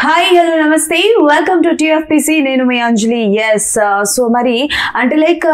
Hi hello నమస్తే welcome to TFPC నేను మీ అంజలి ఎస్ సో మరి అంటే లైక్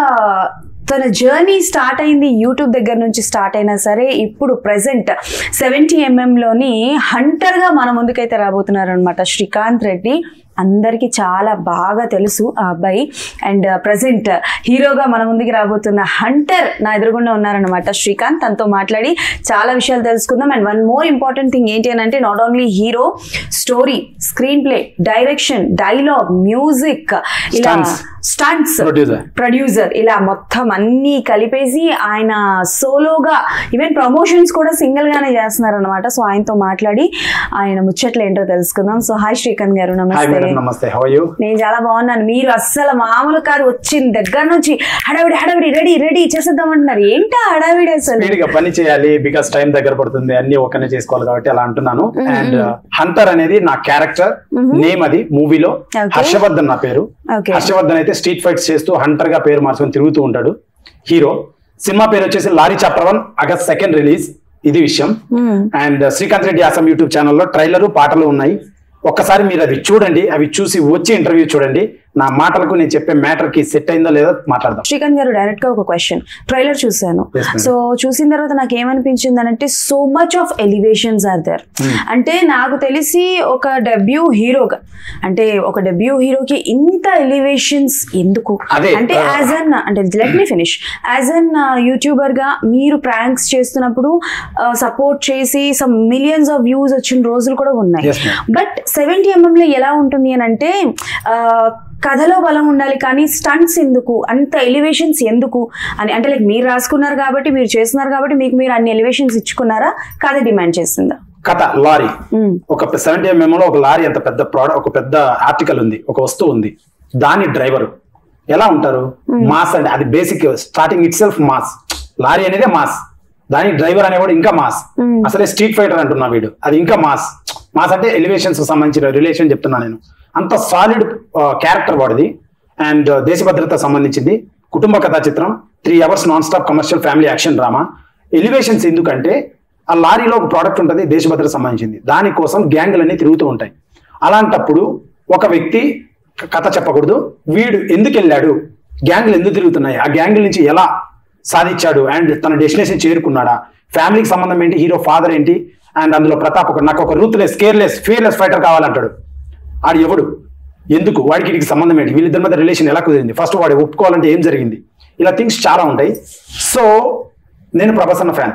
తన జర్నీ స్టార్ట్ అయింది యూట్యూబ్ దగ్గర నుంచి స్టార్ట్ అయినా సరే ఇప్పుడు ప్రజెంట్ సెవెంటీ ఎంఎంలోని హంటర్గా మన ముందుకైతే రాబోతున్నారు అనమాట శ్రీకాంత్ రెడ్డి అందరికీ చాలా బాగా తెలుసు ఆ అబ్బాయి అండ్ ప్రజెంట్ హీరోగా మన ముందుకి రాబోతున్న హంటర్ నా ఎదురుగుండా ఉన్నారనమాట శ్రీకాంత్ తనతో మాట్లాడి చాలా విషయాలు తెలుసుకుందాం and one more important thing ఏంటి అని అంటే not only hero story screenplay direction dialogue music ఇలా Stunts. Stunts Producer. ప్రొడ్యూసర్ ఇలా మొత్తం అన్ని కలిపేసి ఆయన సోలోగా ఈవెన్ ప్రమోషన్స్ కూడా సింగిల్ గానే చేస్తున్నారు అనమాట సో ఆయనతో మాట్లాడి ఆయన ముచ్చట్లు ఏంటో తెలుసుకుందాం సో హాయ్ శ్రీకాంత్ గారు హాయ్ నమస్తే మేడం నమస్తే హౌ యూ నేను చాలా బాగున్నాను మీరు అస్సలు మామూలు కాదు వచ్చిన దగ్గర నుంచి హడావిడి హడావిడి రెడీ రెడీ చేసేద్దాం అంటున్నారు ఏంటా హడావిడి అసలు స్పీడ్ గా పని చేయాలి బికాస్ టైం దగ్గర పడుతుంది అన్ని ఒక్కనే చేసుకోవాలి కాబట్టి అలా అంటున్నాను అండ్ హంటర్ అనేది నా క్యారెక్టర్ నేమ్ అది మూవీలో Okay. హర్షవర్ధన్ నా పేరు Okay. హర్షవర్ధన్ అయితే స్ట్రీట్ ఫైట్స్ చేస్తూ హంటర్ గా పేరు మార్చుకొని తిరుగుతూ ఉంటాడు హీరో సినిమా పేరు వచ్చేసి Lorry chapter One August second release ఇది విషయం and Srikanth Reddy awesome YouTube ఛానల్లో ట్రైలరు పాటలు ఉన్నాయి ఒక్కసారి మీరు అది చూడండి అవి చూసి వచ్చి ఇంటర్వ్యూ చూడండి నా మాటలకు నేను చెప్పే మ్యాటర్ కి సెట్ అయిందో లేదో మాట్లాడదాం శ్రీకాంత్ గారు డైరెక్ట్ గా ఒక క్వశ్చన్ ట్రైలర్ చూసాను Yes, madam. సో చూసిన తర్వాత నాకు ఏమనిపించింది అని అంటే so much of elevations are there అంటే నాకు తెలిసి ఒక డెబ్యూ హీరోగా అంటే ఒక డెబ్యూ హీరోకి ఇంత ఎలివేషన్స్ ఎందుకు అదే, అంటే uh, యాజ్ అన్ అంటే let me finish as an YouTuber గా మీరు ప్రాంక్స్ చేస్తున్నప్పుడు సపోర్ట్ చేసి సమ్ మిలియన్స్ ఆఫ్ వ్యూస్ వచ్చిన రోజులు కూడా ఉన్నాయి Yes, ma'am. బట్ సెవెంటీ ఎంఎంలో ఎలా ఉంటుంది అని అంటే ఆ, కథలో బలం ఉండాలి కానీ స్టంట్స్ ఎందుకు అంత ఎలివేషన్స్ ఎందుకు అని అంటే లైక్ మీరు రాసుకున్నారు కాబట్టి మీరు చేస్తున్నారు కాబట్టి మీకు మీరు అన్ని ఎలివేషన్స్ ఇచ్చుకున్నారా కథ డిమాండ్ చేస్తుందా కథ లారీ మ్మ్. ఒక సెవెంటీ ఎంఎం లో ఒక లారీ అంత పెద్ద ప్రోడక్ట్ ఒక పెద్ద ఆర్టికల్ ఉంది ఒక వస్తువు ఉంది దాని డ్రైవర్ ఎలా ఉంటారు మాస్ అంటే అది basic starting itself mass lorry అనేదే మాస్ దాని డ్రైవర్ అనేవాడు ఇంకా మాస్ అసలే స్ట్రీట్ ఫైటర్ అంటున్నా వీడు అది ఇంకా మాస్ మాస్ అంటే ఎలివేషన్స్ సంబంధించిన రిలేషన్ చెప్తున్నా నేను అంత సాలిడ్ క్యారెక్టర్ వాడిది అండ్ దేశ భద్రత సంబంధించింది కుటుంబ కథా చిత్రం three hours non stop commercial family action drama elevations ఎందుకంటే ఆ లారీలో ఒక ప్రోడక్ట్ ఉంటుంది దేశ భద్రత సంబంధించింది దానికోసం గ్యాంగులన్నీ తిరుగుతూ ఉంటాయి అలాంటప్పుడు ఒక వ్యక్తి క- కథ చెప్పకూడదు వీడు ఎందుకు వెళ్ళాడు గ్యాంగులు ఎందుకు తిరుగుతున్నాయి ఆ గ్యాంగుల నుంచి ఎలా సాధించాడు అండ్ తన డెస్టినేషన్ చేరుకున్నాడా ఫ్యామిలీకి సంబంధం ఏంటి హీరో ఫాదర్ ఏంటి అండ్ అందులో ప్రతాప్ ఒక నాకు ఒక రూత్లెస్ కేర్లెస్ ఫియర్లెస్ ఫైటర్ కావాలంటాడు ఆడు ఎవడు ఎందుకు వాడికి వీడికి సంబంధం ఏంటి వీళ్ళిద్దరి మధ్య రిలేషన్ ఎలా కుదిరింది ఫస్ట్ వాడు ఒప్పుకోవాలంటే ఏం జరిగింది ఇలా థింగ్స్ చాలా ఉంటాయి సో నేను ప్రభాసన్న ఫ్యాన్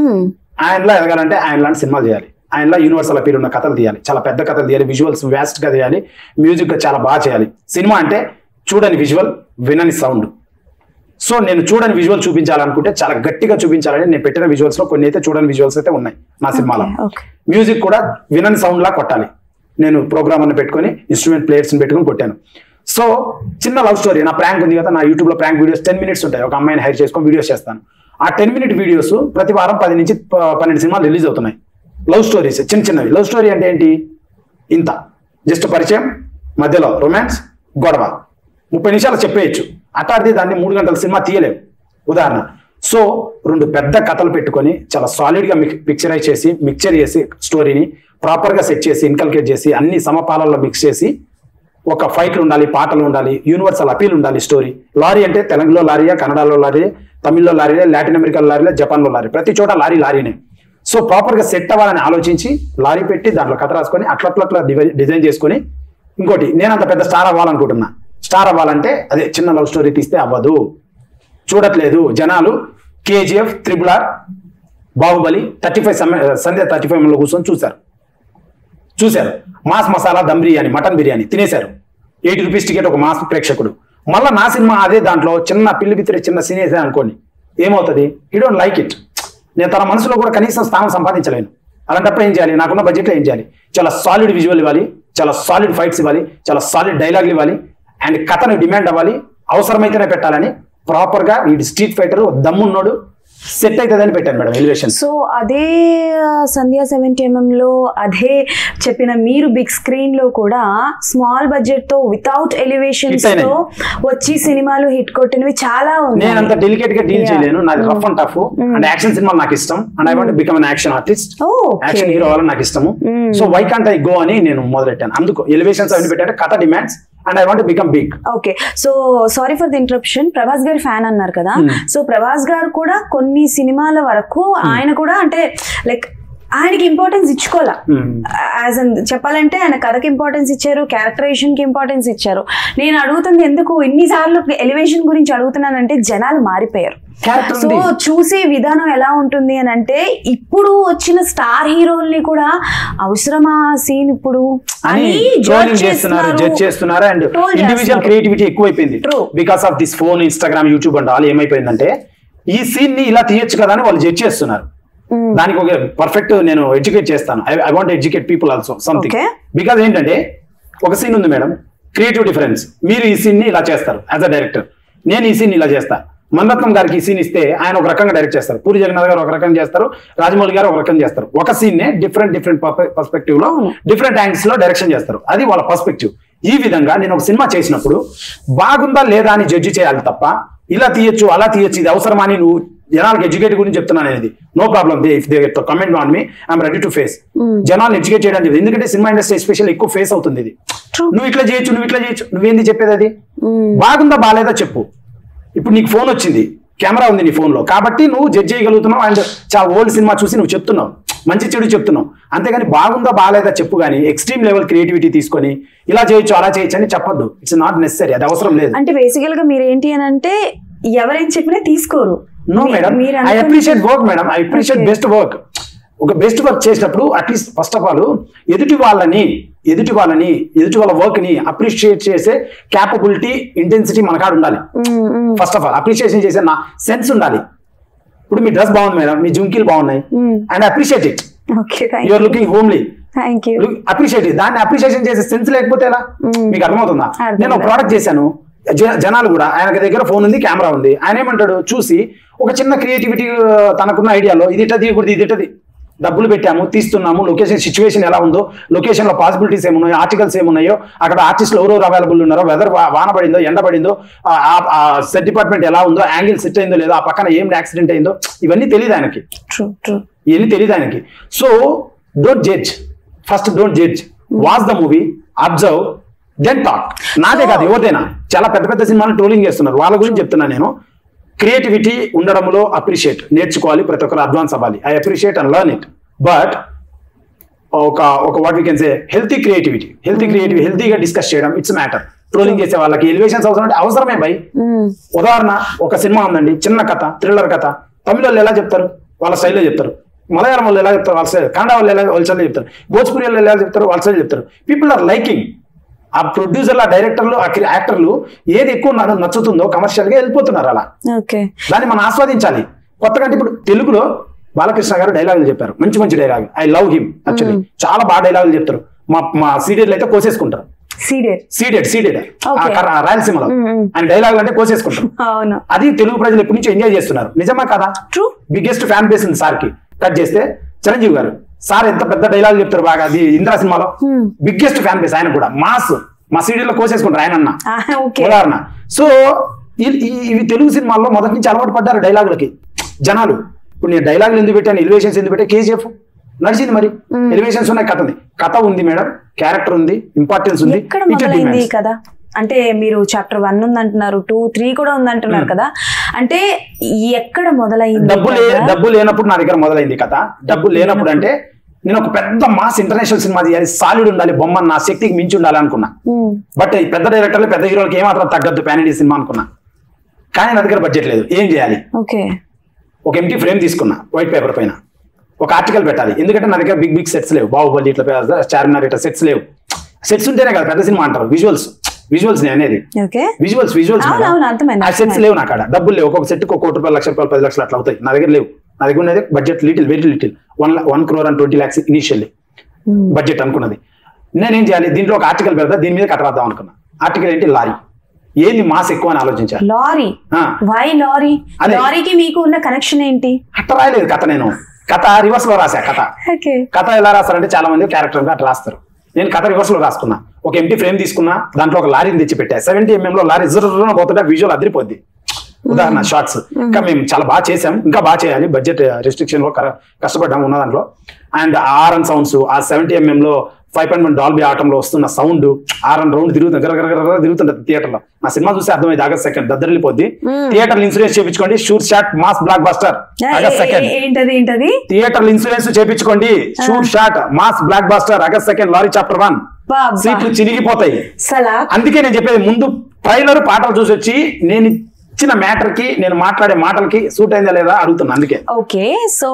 ఆయనలా ఎదగాలంటే ఆయన లాంటి సినిమాలు చేయాలి ఆయనలా యూనివర్సల్ అపీల్ ఉన్న కథలు తీయాలి చాలా పెద్ద కథలు తీయాలి విజువల్స్ వ్యాస్ట్ గా తీయాలి మ్యూజిక్ చాలా బాగా చేయాలి సినిమా అంటే చూడని విజువల్ వినని సౌండ్ సో నేను చూడని విజువల్ చూపించాలనుకుంటే చాలా గట్టిగా చూపించాలని నేను పెట్టిన విజువల్స్ లో కొన్ని అయితే చూడని విజువల్స్ అయితే ఉన్నాయి నా సినిమాలో okay. మ్యూజిక్ కూడా వినని సౌండ్ లా కొట్టాలి నేను ప్రోగ్రామ్ అని పెట్టుకొని ఇన్స్ట్రుమెంట్ ప్లేయర్స్ పెట్టుకొని కొట్టాను సో చిన్న లవ్ స్టోరీ నా ప్రాంక్ ఉంది కదా నా యూట్యూబ్ లో ప్రాంక్ వీడియోస్ టెన్ మినిట్స్ ఉంటాయి ఒక అమ్మాయిని హైర్ చేసుకొని వీడియోస్ చేస్తాను ఆ టెన్ మినిట్ వీడియోస్ ప్రతి వారం పది నుంచి ప- పన్నెండు సినిమాలు రిలీజ్ అవుతున్నాయి లవ్ స్టోరీస్ చిన్న చిన్నవి లవ్ స్టోరీ అంటే ఏంటి ఇంత జస్ట్ పరిచయం మధ్యలో రొమాన్స్ గొడవ ముప్పై నిమిషాలు చెప్పేయచ్చు అట్లాంటిది దాన్ని మూడు గంటల సినిమా తీయలేము ఉదాహరణ సో రెండు పెద్ద కథలు పెట్టుకొని చాలా సాలిడ్ గా పిక్చరైజ్ చేసి మిక్చర్ చేసి స్టోరీని ప్రాపర్ గా సెట్ చేసి ఇన్కల్కేట్ చేసి అన్ని సమపాలల్లో మిక్స్ చేసి ఒక ఫైట్లు ఉండాలి పాటలు ఉండాలి యూనివర్సల్ అపీల్ ఉండాలి స్టోరీ లారీ అంటే తెలంగాణలో లారీయా కన్నడలో లారీ తమిళ్లో లారీలే లాటిన్ అమెరికాలో లారీలే జపాన్లో లారీ ప్రతి చోట లారీ లారీనే సో ప్రాపర్ గా సెట్ అవ్వాలని ఆలోచించి లారీ పెట్టి దాంట్లో కథ రాసుకొని అట్లట్లట్లా డిజైన్ చేసుకొని ఇంకోటి నేను అంత పెద్ద స్టార్ అవ్వాలనుకుంటున్నా స్టార్ అవ్వాలంటే అదే చిన్న లవ్ స్టోరీ తీస్తే అవ్వదు చూడట్లేదు జనాలు KGF triple R Baahubali thirty five Sandhya thirty five లో కూర్చొని చూశారు చూశారు మాస్ మసాలా దమ్ బిర్యానీ మటన్ బిర్యానీ తినేశారు ఎయిటీ రూపీస్ టికెట్ ఒక మాస్ ప్రేక్షకుడు మళ్ళీ నా సినిమా అదే దాంట్లో చిన్న పిల్లి బిత్తిరి చిన్న సినేసే అనుకోండి ఏమవుతుంది ఈ డోంట్ లైక్ ఇట్ నేను తన మనసులో కూడా కనీసం స్థానం సంపాదించలేను అలాంటప్పుడు ఏం చేయాలి నాకున్న బడ్జెట్లో ఏం చేయాలి చాలా సాలిడ్ విజువల్ ఇవ్వాలి చాలా సాలిడ్ ఫైట్స్ ఇవ్వాలి చాలా సాలిడ్ డైలాగ్లు ఇవ్వాలి అండ్ కథను డిమాండ్ అవ్వాలి అవసరమైతేనే పెట్టాలని ప్రాపర్గా వీడి స్ట్రీట్ ఫైటర్ దమ్మున్నోడు సెట్ అవుతుందని పెట్టాను మేడం ఎలివేషన్ సో అదే ఆ, సంధ్యా సెవెంటీ లో అదే చెప్పిన మీరు బిగ్ స్క్రీన్ లో కూడా స్మాల్ బడ్జెట్ తో వితౌట్ ఎలివేషన్స్ Hit అయినాయి. తో వచ్చి సినిమాలు హిట్ కొట్టినవి చాలా నేను అంత ఉన్నాయి డెలికేట్ గా డీల్ Yeah. చేయలేను నాది rough and tough and action సినిమాలు నాకు ఇష్టం and I want become an action artist ఓ యాక్షన్ హీరో అవ్వాలని నాకు ఇష్టము so why can't I go అని నేను మొదలెట్టాను అందుకు ఎలివేషన్స్ అవన్నీ పెట్టాను కథ demands and I want become big okay so sorry for the interruption Prabhas గారి ఫ్యాన్ అన్నారు కదా సో ప్రభాస్ గారు కూడా కొన్ని సినిమాల వరకు ఆయన కూడా అంటే లైక్ ఆయనకి ఇంపార్టెన్స్ ఇచ్చుకోవాలా యాజ్ అన్ చెప్పాలంటే ఆయన కథకి ఇంపార్టెన్స్ ఇచ్చారు క్యారెక్టరైజేషన్ కి ఇంపార్టెన్స్ ఇచ్చారు నేను అడుగుతుంది ఎందుకు ఇన్నిసార్లు ఎలివేషన్ గురించి అడుగుతున్నానంటే జనాలు మారిపోయారు క్యారెక్టర్ సో ఉంది చూసే విధానం ఎలా ఉంటుంది అని అంటే ఇప్పుడు వచ్చిన స్టార్ హీరోల్ని కూడా అవసరమా సీన్ ఇప్పుడు అని ట్రోలింగ్ చేస్తున్నారు జడ్జ్ చేస్తున్నారు అండ్ Troll ఇండివిజువల్ చేస్తున్నారు. క్రియేటివిటీ ఎక్కువైపోయింది True. Because of this phone Instagram YouTube and all ఏమైపోయిందంటే ఈ సీన్ ని ఇలా తీయొచ్చు కదా అని వాళ్ళు జడ్జ్ చేస్తున్నారు దానికి ఒక పర్ఫెక్ట్ నేను ఎడ్యుకేట్ చేస్తాను I want educate people also something Okay. Because ఏంటంటే ఒక సీన్ ఉంది మేడం క్రియేటివ్ డిఫరెన్స్ మీరు ఈ సీన్ ని ఇలా చేస్తారు యాజ్ అ డైరెక్టర్ నేను ఈ సీన్ ఇలా చేస్తా మన్రత్నం గారికి ఈ సీన్ ఇస్తే ఆయన ఒక రకంగా డైరెక్ట్ చేస్తారు పూరి జగన్నాథ్ గారు ఒక రకంగా చేస్తారు రాజమౌళి గారు ఒక రకం చేస్తారు ఒక సీన్ నే డిఫరెంట్ డిఫరెంట్ పర్స్పెక్టివ్ లో అవును. డిఫరెంట్ యాంగిల్స్ లో డైరెక్షన్ చేస్తారు అది వాళ్ళ పర్స్పెక్టివ్ ఈ విధంగా నేను ఒక సినిమా చేసినప్పుడు బాగుందా లేదా అని జడ్జి చేయాలి తప్ప ఇలా తీయొచ్చు అలా తీయొచ్చు ఇది అవసరమా అని నువ్వు జనాలకు ఎడ్యుకేట్ గురించి చెప్తున్నాను అనేది no problem they if they comment on me I'm ready to face జనాలను ఎడ్యుకేట్ చేయడానికి చెప్పి ఎందుకంటే సినిమా ఇండస్ట్రీ ఎస్పెషల్ ఎక్కువ ఫేస్ అవుతుంది ఇది True. నువ్వు ఇట్లా చేయొచ్చు నువ్వు ఇట్లా చేయొచ్చు నువ్వేంది చెప్పేది అది బాగుందా బాగాలేదా చెప్పు ఇప్పుడు నీకు ఫోన్ వచ్చింది కెమెరా ఉంది నీ ఫోన్ లో కాబట్టి నువ్వు జడ్జ్ చేయగలుగుతున్నావు అండ్ చాలా ఓల్డ్ సినిమా చూసి నువ్వు చెప్తున్నావు మంచి చెడు చెప్తున్నావు అంతేగాని బాగుందా బాగాలేదా చెప్పు కానీ ఎక్స్ట్రీమ్ లెవెల్ క్రియేటివిటీ తీసుకొని ఇలా చేయొచ్చు అలా చేయొచ్చు అని చెప్పొద్దు ఇట్స్ నాట్ నెసరీ అది అవసరం లేదు అంటే బేసికల్ గా మీరు ఏంటి అని అంటే ఎవరేం చెప్పినా తీసుకోరు నో మీ- మేడం మీరు ఐ అనుకున్న- appreciate work madam I appreciate Okay. Best work ఒక బెస్ట్ వర్క్ చేసినప్పుడు అట్లీస్ట్ ఫస్ట్ ఆఫ్ ఆల్ ఎదుటి వాళ్ళని ఎదుటి వాళ్ళని ఎదుటి వాళ్ళ వర్క్ ని అప్రిషియేట్ చేసే క్యాపబిలిటీ ఇంటెన్సిటీ మనకాడ ఉండాలి మ్మ్, మ్మ్. ఫస్ట్ ఆఫ్ ఆల్ అప్రిషియేషన్ చేసే నా సెన్స్ ఉండాలి ఇప్పుడు మీ డ్రెస్ బాగుంది మేడం మీ జుంకీలు బాగున్నాయి Hmm. And appreciate it okay thank you're looking homely thank you appreciate దాన్ని అప్రిషియేషన్ చేసే సెన్స్ లేకపోతే ఎలా మీకు అర్థమవుతుందా అర్థం నేను ఒక ప్రోడక్ట్ చేశాను జ- జనాలు కూడా ఆయనకి దగ్గర ఫోన్ ఉంది కెమెరా ఉంది ఆయన ఏమంటాడు చూసి ఒక చిన్న క్రియేటివిటీ తనకున్న ఐడియాలో ఇది ఇట్లా తీయకూడదు ఇది ఇట్టది డబ్బులు పెట్టాము తీస్తున్నాము లొకేషన్ సిచ్యువేషన్ ఎలా ఉందో లొకేషన్ లో పాసిబిలిటీస్ ఏమున్నాయో ఆర్టికల్స్ ఏమున్నాయో అక్కడ ఆర్టిస్టులు ఎవరెవరు అవైలబుల్ ఉన్నారో వెదర్ వాన పడిందో ఎండ పడిందో ఆ సెట్ డిపార్ట్మెంట్ ఎలా ఉందో యాంగిల్ సెట్ అయిందో లేదో ఆ పక్కన ఏం యాక్సిడెంట్ అయిందో ఇవన్నీ తెలియదు ఆయనకి ట్రూ ట్రూ ఇవన్నీ తెలియదు ఆయనకి so don't judge first don't judge watch the movie observe then talk నాదే కాదు ఎవరిదైనా చాలా పెద్ద పెద్ద సినిమాలు ట్రోలింగ్ చేస్తున్నారు వాళ్ళ గురించి చెప్తున్నా నేను క్రియేటివిటీ ఉండడంలో అప్రిషియేట్ నేర్చుకోవాలి ప్రతి ఒక్కరు అడ్వాన్స్ అవ్వాలి I appreciate and learn it but ఒక ఒక what we can say healthy creativity healthy creativity హెల్తీగా డిస్కస్ చేయడం ఇట్స్ మ్యాటర్ ట్రోలింగ్ చేసే వాళ్ళకి ఎలివేషన్స్ అవసరం అంటే అవసరమే బై ఉదాహరణ ఒక సినిమా ఉందండి చిన్న కథ థ్రిల్లర్ కథ తమిళ వాళ్ళు ఎలా చెప్తారు వాళ్ళ స్టైల్లో చెప్తారు మలయాళం వాళ్ళు ఎలా చెప్తారు వాళ్ళ స్టైల్ కన్నడ వాళ్ళు ఎలా వాళ్ళ స్టైల్లో చెప్తారు భోజ్పురి వాళ్ళు ఎలా చెప్తారు వాళ్ళ స్టైల్ చెప్తారు పీపుల్ ఆర్ లైకింగ్ ఆ ప్రొడ్యూసర్లు ఆ డైరెక్టర్లు ఆ యాక్టర్లు ఏది ఎక్కువ నాకు నచ్చుతుందో కమర్షియల్ గా వెళ్ళిపోతున్నారు అలా ఓకే దాన్ని మనం ఆస్వాదించాలి కొత్తగా అంటే ఇప్పుడు తెలుగులో బాలకృష్ణ గారు డైలాగులు చెప్పారు మంచి మంచి dialogue I love him actually చాలా బాగా డైలాగులు చెప్తారు మా మా సీరియల్ అయితే కోసేసుకుంటారు సీరియల్ సీడెడ్ సీడెడ్ Okay. రాయలసీమలో Mm, mm. ఆయన డైలాగులు అంటే కోసేసుకుంటారు అవును అది తెలుగు ప్రజలు ఎప్పటి నుంచి ఎంజాయ్ చేస్తున్నారు నిజమా కదా ట్రూ బిగ్గెస్ట్ ఫ్యాన్ బేస్ ఉంది సార్ కి కట్ చేస్తే చిరంజీవి గారు సార్ ఎంత పెద్ద డైలాగ్ చెప్తారు బాగా అది ఇంద్రా సినిమాలో Hmm. బిగ్గెస్ట్ ఫ్యాన్ బేస్ ఆయన కూడా మాస్ మా సీరియల్లో కోసేసుకుంటారు ఆయన అన్న ఓకే ఉదాహరణ సో ఇ- ఇ- ఇవి తెలుగు సినిమాల్లో మొదటి నుంచి అలవాటు పడ్డారు డైలాగులకి జనాలు ఇప్పుడు నేను డైలాగులు ఎందుకు పెట్టాను ఎలివేషన్స్ ఎందుకు పెట్టా కేజీఎఫ్ నడిచింది మరి ఎలివేషన్స్ ఉన్నాయి కథ ఉంది కథ ఉంది మేడం క్యారెక్టర్ ఉంది ఇంపార్టెన్స్ ఉంది ఎక్కడ It మొదలైంది demands. కదా అంటే మీరు చాప్టర్ వన్ ఉంది అంటున్నారు టూ త్రీ కూడా ఉంది అంటున్నారు కదా అంటే ఎక్కడ మొదలైంది డబ్బు లే కదా? డబ్బు లేనప్పుడు నా దగ్గర మొదలైంది కథ డబ్బు లేనప్పుడు అంటే నేను ఒక పెద్ద మాస్ ఇంటర్నేషనల్ సినిమా చేయాలి సాలిడ్ ఉండాలి బొమ్మ నా శక్తికి మించి ఉండాలి అనుకున్నా ఉమ్, బట్ ఈ పెద్ద డైరెక్టర్లు పెద్ద హీరోలకి ఏమాత్రం తగ్గద్దు ప్యాన్ ఇండియా సినిమా అనుకున్నా కానీ నా దగ్గర బడ్జెట్ లేదు ఏం చేయాలి ఓకే ఒక ఎంటీ ఫ్రేమ్ తీసుకున్నా వైట్ పేపర్ పైన ఒక ఆర్టికల్ పెట్టాలి ఎందుకంటే నా దగ్గర బిగ్ బిగ్ సెట్స్ లేవు బాహుబలి ఇట్లా చార్మినార్ ఇట్లా సెట్స్ లేవు సెట్స్ ఉంటేనే కదా పెద్ద సినిమా అంటారు విజువల్స్ విజువల్స్ నేను అనేది ఓకే విజువల్స్ విజువల్స్ అవును, అవును, అర్థమైంది, ఆ సెట్స్ అర్థమైంది. లేవు నాకు ఆడ డబ్బులు లేవు ఒక్కొక్క సెట్ ఒక కోటి రూపాయలు లక్ష రూపాయలు పది లక్షలు అట్లా అవుతాయి నా దగ్గర లేవు నా దగ్గర ఉన్నది budget little very little one one crore and twenty lakhs initially um, budget అనుకున్నది నేనేం చేయాలి దీంట్లో ఒక ఆర్టికల్ పెడతా దీని మీద కట్టరాద్దాం అనుకున్నా ఆర్టికల్ ఏంటి లారీ ఏంది మాస్ ఎక్కువ అని ఆలోచించాను లారీ ఆ, వై లారీ అదే. లారీకి మీకు ఉన్న కనెక్షన్ ఏంటి అట్ట రాయలేదు కథ నేను కథ రివర్స్ లో రాసా కథ ఓకే కథ ఎలా రాస్తారంటే చాలా మంది క్యారెక్టర్ గా అట్లా రాస్తారు నేను కథ రివర్స్ లో రాసుకున్నా ఒక ఎంటీ ఫ్రేమ్ తీసుకున్నా దాంట్లో ఒక లారీని తెచ్చి పెట్టా సెవెంటీ ఎంఎం లో లారీ జర్ర పోతుంటే విజువల్ అదిరిపోద్ది ఉదాహరణ షార్ట్స్ ఇంకా మేము చాలా బాగా చేసాం ఇంకా బాగా చేయాలి బడ్జెట్ రెస్ట్రిక్షన్ లో కర- కష్టపడ్డాం ఉన్న దాంట్లో అండ్ ఆర్ అండ్ సౌండ్స్ ఆ సెవెంటీ ఎంఎం లో ఫైవ్ పాయింట్ వన్ డాల్బీ ఆటంలో వస్తున్న సౌండ్ ఆర్ అండ్ రౌండ్ తిరుగుతుంది గర గర గర గర తిరుగుతుంటది థియేటర్ లో నా సినిమా చూస్తే అర్థమైంది ఆగస్ట్ సెకండ్ దద్దరిల్లిపోద్ది థియేటర్ ఇన్సూరెన్స్ చేయించుకోండి shoot shot mass blockbuster August second ఏంటది ఏంటది థియేటర్ ఇన్సూరెన్స్ చేపించుకోండి shoot shot mass blockbuster August second lorry chapter One బాబా సీట్లు చినిగిపోతాయి సలా అందుకే నేను చెప్పేది ముందు ట్రైలర్ పాటలు చూసి వచ్చి నేను ఇచ్చిన మ్యాటర్ కి నేను మాట్లాడే మాటలకి సూట్ అయిందా లేదా అడుగుతున్నా అందుకే ఓకే సో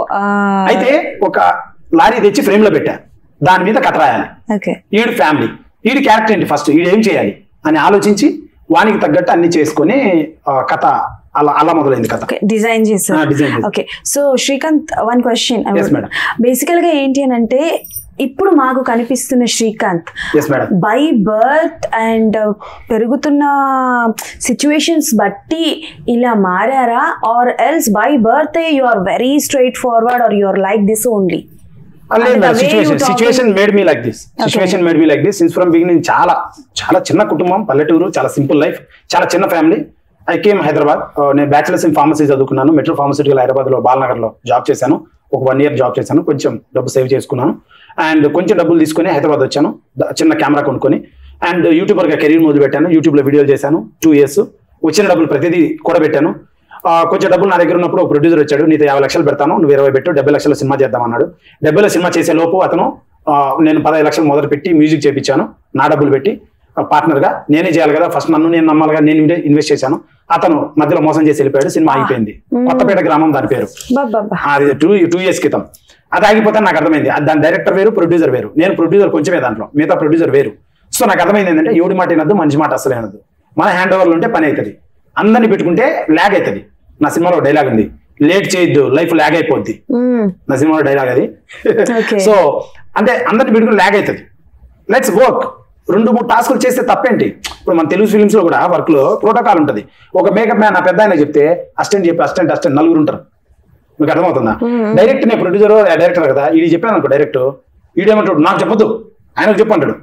అయితే ఒక లారీ తెచ్చి ఫ్రేమ్ లో పెట్టా దాని మీద కథ రాయాలి ఓకే ఈడు ఫ్యామిలీ ఈడు క్యారెక్టర్ ఏంటి ఫస్ట్ ఈడు ఏం చేయాలి అని ఆలోచించి వానికి తగ్గట్టు అన్ని చేసుకొని ఆ, కథ అలా అలా మొదలైంది కథ ఓకే డిజైన్ ఆ, చేశారు design చేశాను. Okay so Srikanth one question Yes, madam. బేసికల్ గా ఏంటి అని అంటే ఇప్పుడు మాకు కనిపిస్తున్న Srikanth yes madam by birth and పెరుగుతున్న సిచ్యువేషన్స్ బట్టి ఇలా మారారా or else by birth you are very straightforward or you are like this only లేదు And the way you situation talking- situation made me like this situation made me like this since from beginning చాలా చాలా చిన్న కుటుంబం పల్లెటూరు చాలా simple life చాలా చిన్న family I came Hyderabad నేను బ్యాచిలర్స్ ఇన్ ఫార్మసీ చదువుకున్నాను మెట్రో ఫార్మసిటికల్ హైదరాబాద్ లో బాలనగర్ లో జాబ్ చేశాను ఒక వన్ ఇయర్ జాబ్ చేశాను కొంచెం డబ్బు సేవ్ చేసుకున్నాను అండ్ కొంచెం డబ్బులు తీసుకొని హైదరాబాద్ వచ్చాను ద- చిన్న కెమెరా కొనుక్కొని అండ్ యూట్యూబర్ గా కెరీర్ మొదలు పెట్టాను యూట్యూబ్ లో వీడియోలు చేశాను టూ ఇయర్స్ వచ్చిన డబ్బులు ప్రతిదీ కూడబెట్టాను ఆ, కొంచెం డబ్బులు నా దగ్గర ఉన్నప్పుడు ఒక ప్రొడ్యూసర్ వచ్చాడు నీతో యాభై లక్షలు పెడతాను నువ్వు ఇరవై పెట్టు డెబ్బై లక్షల సినిమా చేద్దాం అన్నాడు డెబ్బైలో సినిమా చేసే లోపు అతను ఆ, నేను పదహైదు లక్షలు మొదలు పెట్టి మ్యూజిక్ చేపించాను నా డబ్బులు పెట్టి పార్ట్నర్ గా నేనే చేయాలి కదా ఫస్ట్ నన్ను నేను నమ్మాలిగా నేను ఇన్వెస్ట్ చేశాను అతను మధ్యలో మోసం చేసి వెళ్ళిపోయాడు సినిమా అయిపోయింది కొత్తపేట గ్రామం దాని పేరు బాబా అది టూ టూ ఇయర్స్ క్రితం అది ఆగిపోతే నాకు అర్థమైంది అది దాని డైరెక్టర్ వేరు ప్రొడ్యూసర్ వేరు నేను ప్రొడ్యూసర్ కొంచెమే దాంట్లో మిగతా ప్రొడ్యూసర్ వేరు సో నాకు అర్థమైంది ఏంటంటే ఎవడి మాట వినద్దు మంచి మాట అసలు వినద్దు మన హ్యాండ్ ఓవర్లు ఉంటే పని అవుతుంది అందరిని పెట్టుకుంటే ల్యాగ్ అవుతుంది నా సినిమాలో డైలాగ్ ఉంది లేట్ చేయొద్దు లైఫ్ ల్యాగ్ అయిపోద్ది నా సినిమాలో డైలాగ్ అది Okay. సో అంటే అందరిని పెట్టుకుని ల్యాగ్ అవుతుంది లెట్స్ వర్క్ రెండు మూడు టాస్కులు చేస్తే తప్పేంటి ఇప్పుడు మన తెలుగు ఫిలిమ్స్ లో కూడా వర్క్ లో ప్రోటోకాల్ ఉంటుంది ఒక మేకప్ మ్యాన్ నా పెద్ద ఆయన చెప్తే అసిస్టెంట్ చెప్పి అసిస్టెంట్ అసిస్టెంట్ నలుగురు ఉంటారు మీకు అర్థమవుతుందా డైరెక్ట్ నేను ప్రొడ్యూసర్ డైరెక్టర్ కదా ఇది చెప్పాను అనుకో డైరెక్ట్ ఈడేమంటాడు నాకు చెప్పొద్దు ఆయనకు చెప్పు అంటాడు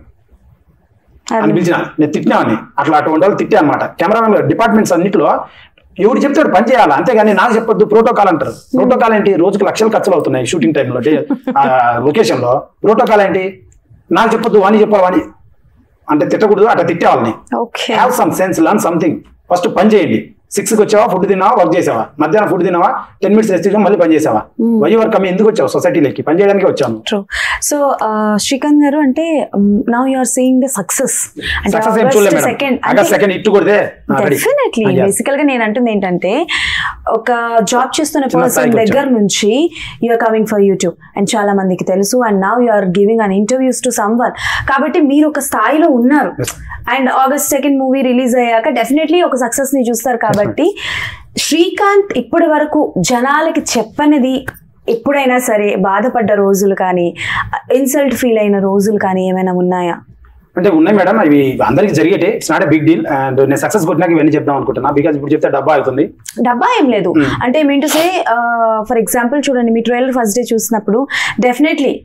అని పిలిచిన నేను తిట్టినామని అట్లా అటువంటి వాళ్ళు తిట్టా అనమాట కెమెరామెన్ డిపార్ట్మెంట్స్ అన్నింటిలో ఎవడు చెప్తాడు పని చేయాలి అంతేగాని నాకు చెప్పొద్దు ప్రోటోకాల్ అంటారు ప్రోటోకాల్ ఏంటి రోజుకి లక్షలు ఖర్చులు అవుతున్నాయి షూటింగ్ టైంలో లొకేషన్ లో ప్రోటోకాల్ ఏంటి నాకు చెప్పొద్దు వాణి చెప్పాలి వాణి అంటే తిట్టకూడదు అట్లా తిట్టే వాళ్ళని okay have some sense learn something first పని చేయండి సిక్స్ కి వచ్చావా ఫుడ్ తిన్నావా వర్క్ చేసావా మధ్యాహ్నం ఫుడ్ తిన్నావా టెన్ మినిట్స్ రెస్ట్ తీసుకొని మళ్ళీ పని చేసావా వై వర్క్ కమ్మి ఎందుకు వచ్చావు సొసైటీలోకి పని చేయడానికి వచ్చాను ట్రూ సో శ్రీకాంత్ గారు అంటే now you are seeing the success అంటే సక్సెస్ ఏం చూడలేదు మేడం సెకండ్ ఆగస్ట్ సెకండ్ ఇట్టు కొడితే డెఫినెట్లీ బేసికల్ గా నేను అంటుంది ఏంటంటే ఒక జాబ్ చేస్తున్న చిన్న పర్సన్ స్థాయికి దగ్గర నుంచి you're coming for YouTube and చాలా మందికి తెలుసు and now you're giving an interviews to someone కాబట్టి మీరు ఒక స్థాయిలో ఉన్నారు Yes. And August second movie release అయ్యాక డెఫినెట్లీ ఒక సక్సెస్ ని చూస్తారు కాబట్టి శ్రీకాంత్ ఇప్పటి వరకు జనాలకి చెప్పనిది ఎప్పుడైనా సరే బాధపడ్డ రోజులు కానీ ఇన్సల్ట్ ఫీల్ అయిన రోజులు కానీ ఏమైనా ఉన్నాయా అంటే ఉన్నాయి మేడం అవి అందరికి జరిగేటే it's not big deal and నేను సక్సెస్ కొట్టినాక ఇవన్నీ చెప్దాం అనుకుంటున్నా బికాజ్ ఇప్పుడు చెప్తే డబ్బా అవుతుంది డబ్బా ఏం లేదు అంటే mean to say for example చూడండి మీ ట్రైలర్ ఫస్ట్ డే చూసినప్పుడు definitely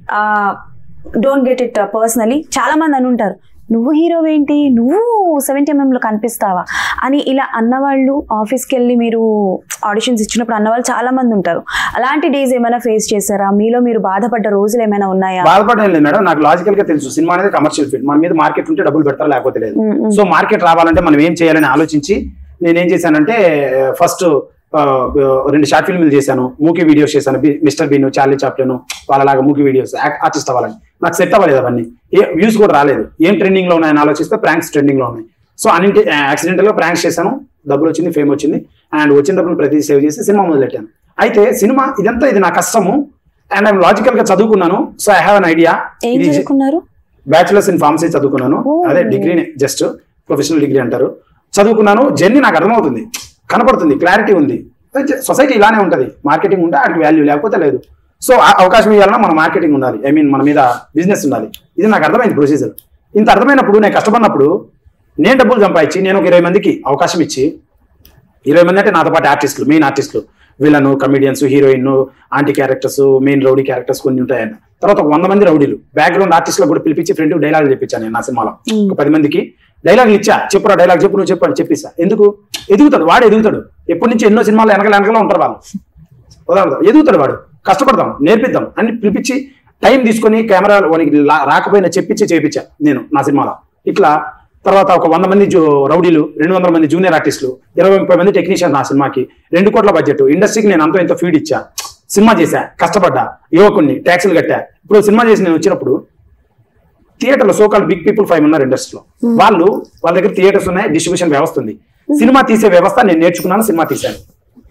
don't get it personally చాలా మంది అని ఉంటారు నువ్వు హీరో ఏంటి నువ్వు సెవెంటీ ఎంఎంలో కనిపిస్తావా అని ఇలా అన్నవాళ్ళు ఆఫీస్కి వెళ్ళి మీరు ఆడిషన్స్ ఇచ్చినప్పుడు అన్నవాళ్ళు చాలా మంది ఉంటారు అలాంటి డేస్ ఏమైనా ఫేస్ చేశారా మీలో మీరు బాధపడ్డ రోజులు ఏమైనా ఉన్నాయా బాధపడడం లేదు మేడం నాకు లాజికల్ గా తెలుసు సినిమా అనేది కమర్షియల్ ఫీల్డ్ మన మీద మార్కెట్ ఉంటే డబ్బులు పెడతారా లేకపోతే లేదు సో మార్కెట్ రావాలంటే మనం ఏం చేయాలని ఆలోచించి నేను ఏం చేశానంటే ఫస్ట్ రెండు షార్ట్ ఫిల్మ్లు చేశాను మూకీ వీడియోస్ చేశాను బి- మిస్టర్ బీన్ చార్లీ చాప్లెన్ వాళ్ళలాగా మూకీ వీడియోస్ ఆర్టిస్ట్ అవ్వాలని నాకు సెట్ అవ్వలేదు అవన్నీ ఏ వ్యూస్ కూడా రాలేదు ఏం ట్రెండింగ్ లో ఉన్నాయని ఆలోచిస్తే ప్రాంక్స్ ట్రెండింగ్ లో ఉన్నాయి సో అన్నింటి యాక్సిడెంటల్ గా ప్రాంక్స్ చేశాను డబ్బులు వచ్చింది ఫేమ్ వచ్చింది అండ్ వచ్చిన డబ్బులు ప్రతి సేవ్ చేసి సినిమా మొదలెట్టాను అయితే సినిమా ఇదంతా ఇది నా కష్టము అండ్ ఐమ్ లాజికల్ గా చదువుకున్నాను so I have an idea ఏం చదువుకున్నారు బ్యాచులర్స్ ఇన్ ఫార్మసీ చదువుకున్నాను Oh. అదే డిగ్రీనే జస్ట్ ప్రొఫెషనల్ డిగ్రీ అంటారు చదువుకున్నాను జర్నీ నాకు అర్థమవుతుంది కనపడుతుంది క్లారిటీ ఉంది సొసైటీ ఇలానే ఉంటది మార్కెటింగ్ ఉంటే అటు వాల్యూ లేకపోతే లేదు సో ఆ అవకాశం ఇవ్వాలన్నా మన మార్కెటింగ్ ఉండాలి ఐ మీన్ మన మీద బిజినెస్ ఉండాలి ఇది నాకు అర్థమైంది ప్రొసీజర్ ఇంత అర్థమైనప్పుడు నేను కష్టపడినప్పుడు నేను డబ్బులు సంపాదించి నేను ఒక ఇరవై మందికి అవకాశం ఇచ్చి ఇరవై మంది అంటే నాతో పాటు ఆర్టిస్టులు మెయిన్ ఆర్టిస్టులు villain comedians heroine aunty characters main rowdy characters కొన్ని ఉంటాయన్న తర్వాత ఒక వంద మంది రౌడీలు బ్యాక్గ్రౌండ్ ఆర్టిస్టులకు కూడా పిలిపించి ఫ్రెండ్ డైలాగ్ చెప్పించాను నేను నా సినిమాలో ఒక పది మందికి డైలాగ్ ఇచ్చా చెప్పురా డైలాగ్ చెప్పు నువ్వు చెప్పు అని చెప్పిస్తా ఎందుకు ఎదుగుతాడు వాడు ఎదుగుతాడు ఎప్పటి నుంచి ఎన్నో సినిమాలు వెనకాల వెనకాల ఉంటారు వాళ్ళు ఉదాహరణ ఎదుగుతాడు వాడు కష్టపడదాం నేర్పిద్దాం అని పిలిపించి టైం తీసుకొని కెమెరా వానికి లా- రాకపోయినా చెప్పించి చేయించా నేను నా సినిమాలో ఇట్లా తర్వాత ఒక వంద మంది జూ రౌడీలు రెండు వందల మంది జూనియర్ ఆర్టిస్టులు ఇరవై ముప్పై మంది టెక్నీషియన్ నా సినిమాకి రెండు కోట్ల బడ్జెట్ ఇండస్ట్రీకి నేను అంతో ఇంత ఫీడ్ ఇచ్చా సినిమా చేశా కష్టపడ్డా యువకుడిని ట్యాక్సులు కట్టా ఇప్పుడు సినిమా చేసి నేను వచ్చినప్పుడు థియేటర్లో సోకాల్ బిగ్ పీపుల్ ఫైవ్ ఉన్నారు ఇండస్ట్రీలో వాళ్ళు వాళ్ళ దగ్గర థియేటర్స్ ఉన్నాయి డిస్ట్రిబ్యూషన్ వ్యవస్థ ఉంది సినిమా తీసే వ్యవస్థ నేను నేర్చుకున్నాను సినిమా తీశాను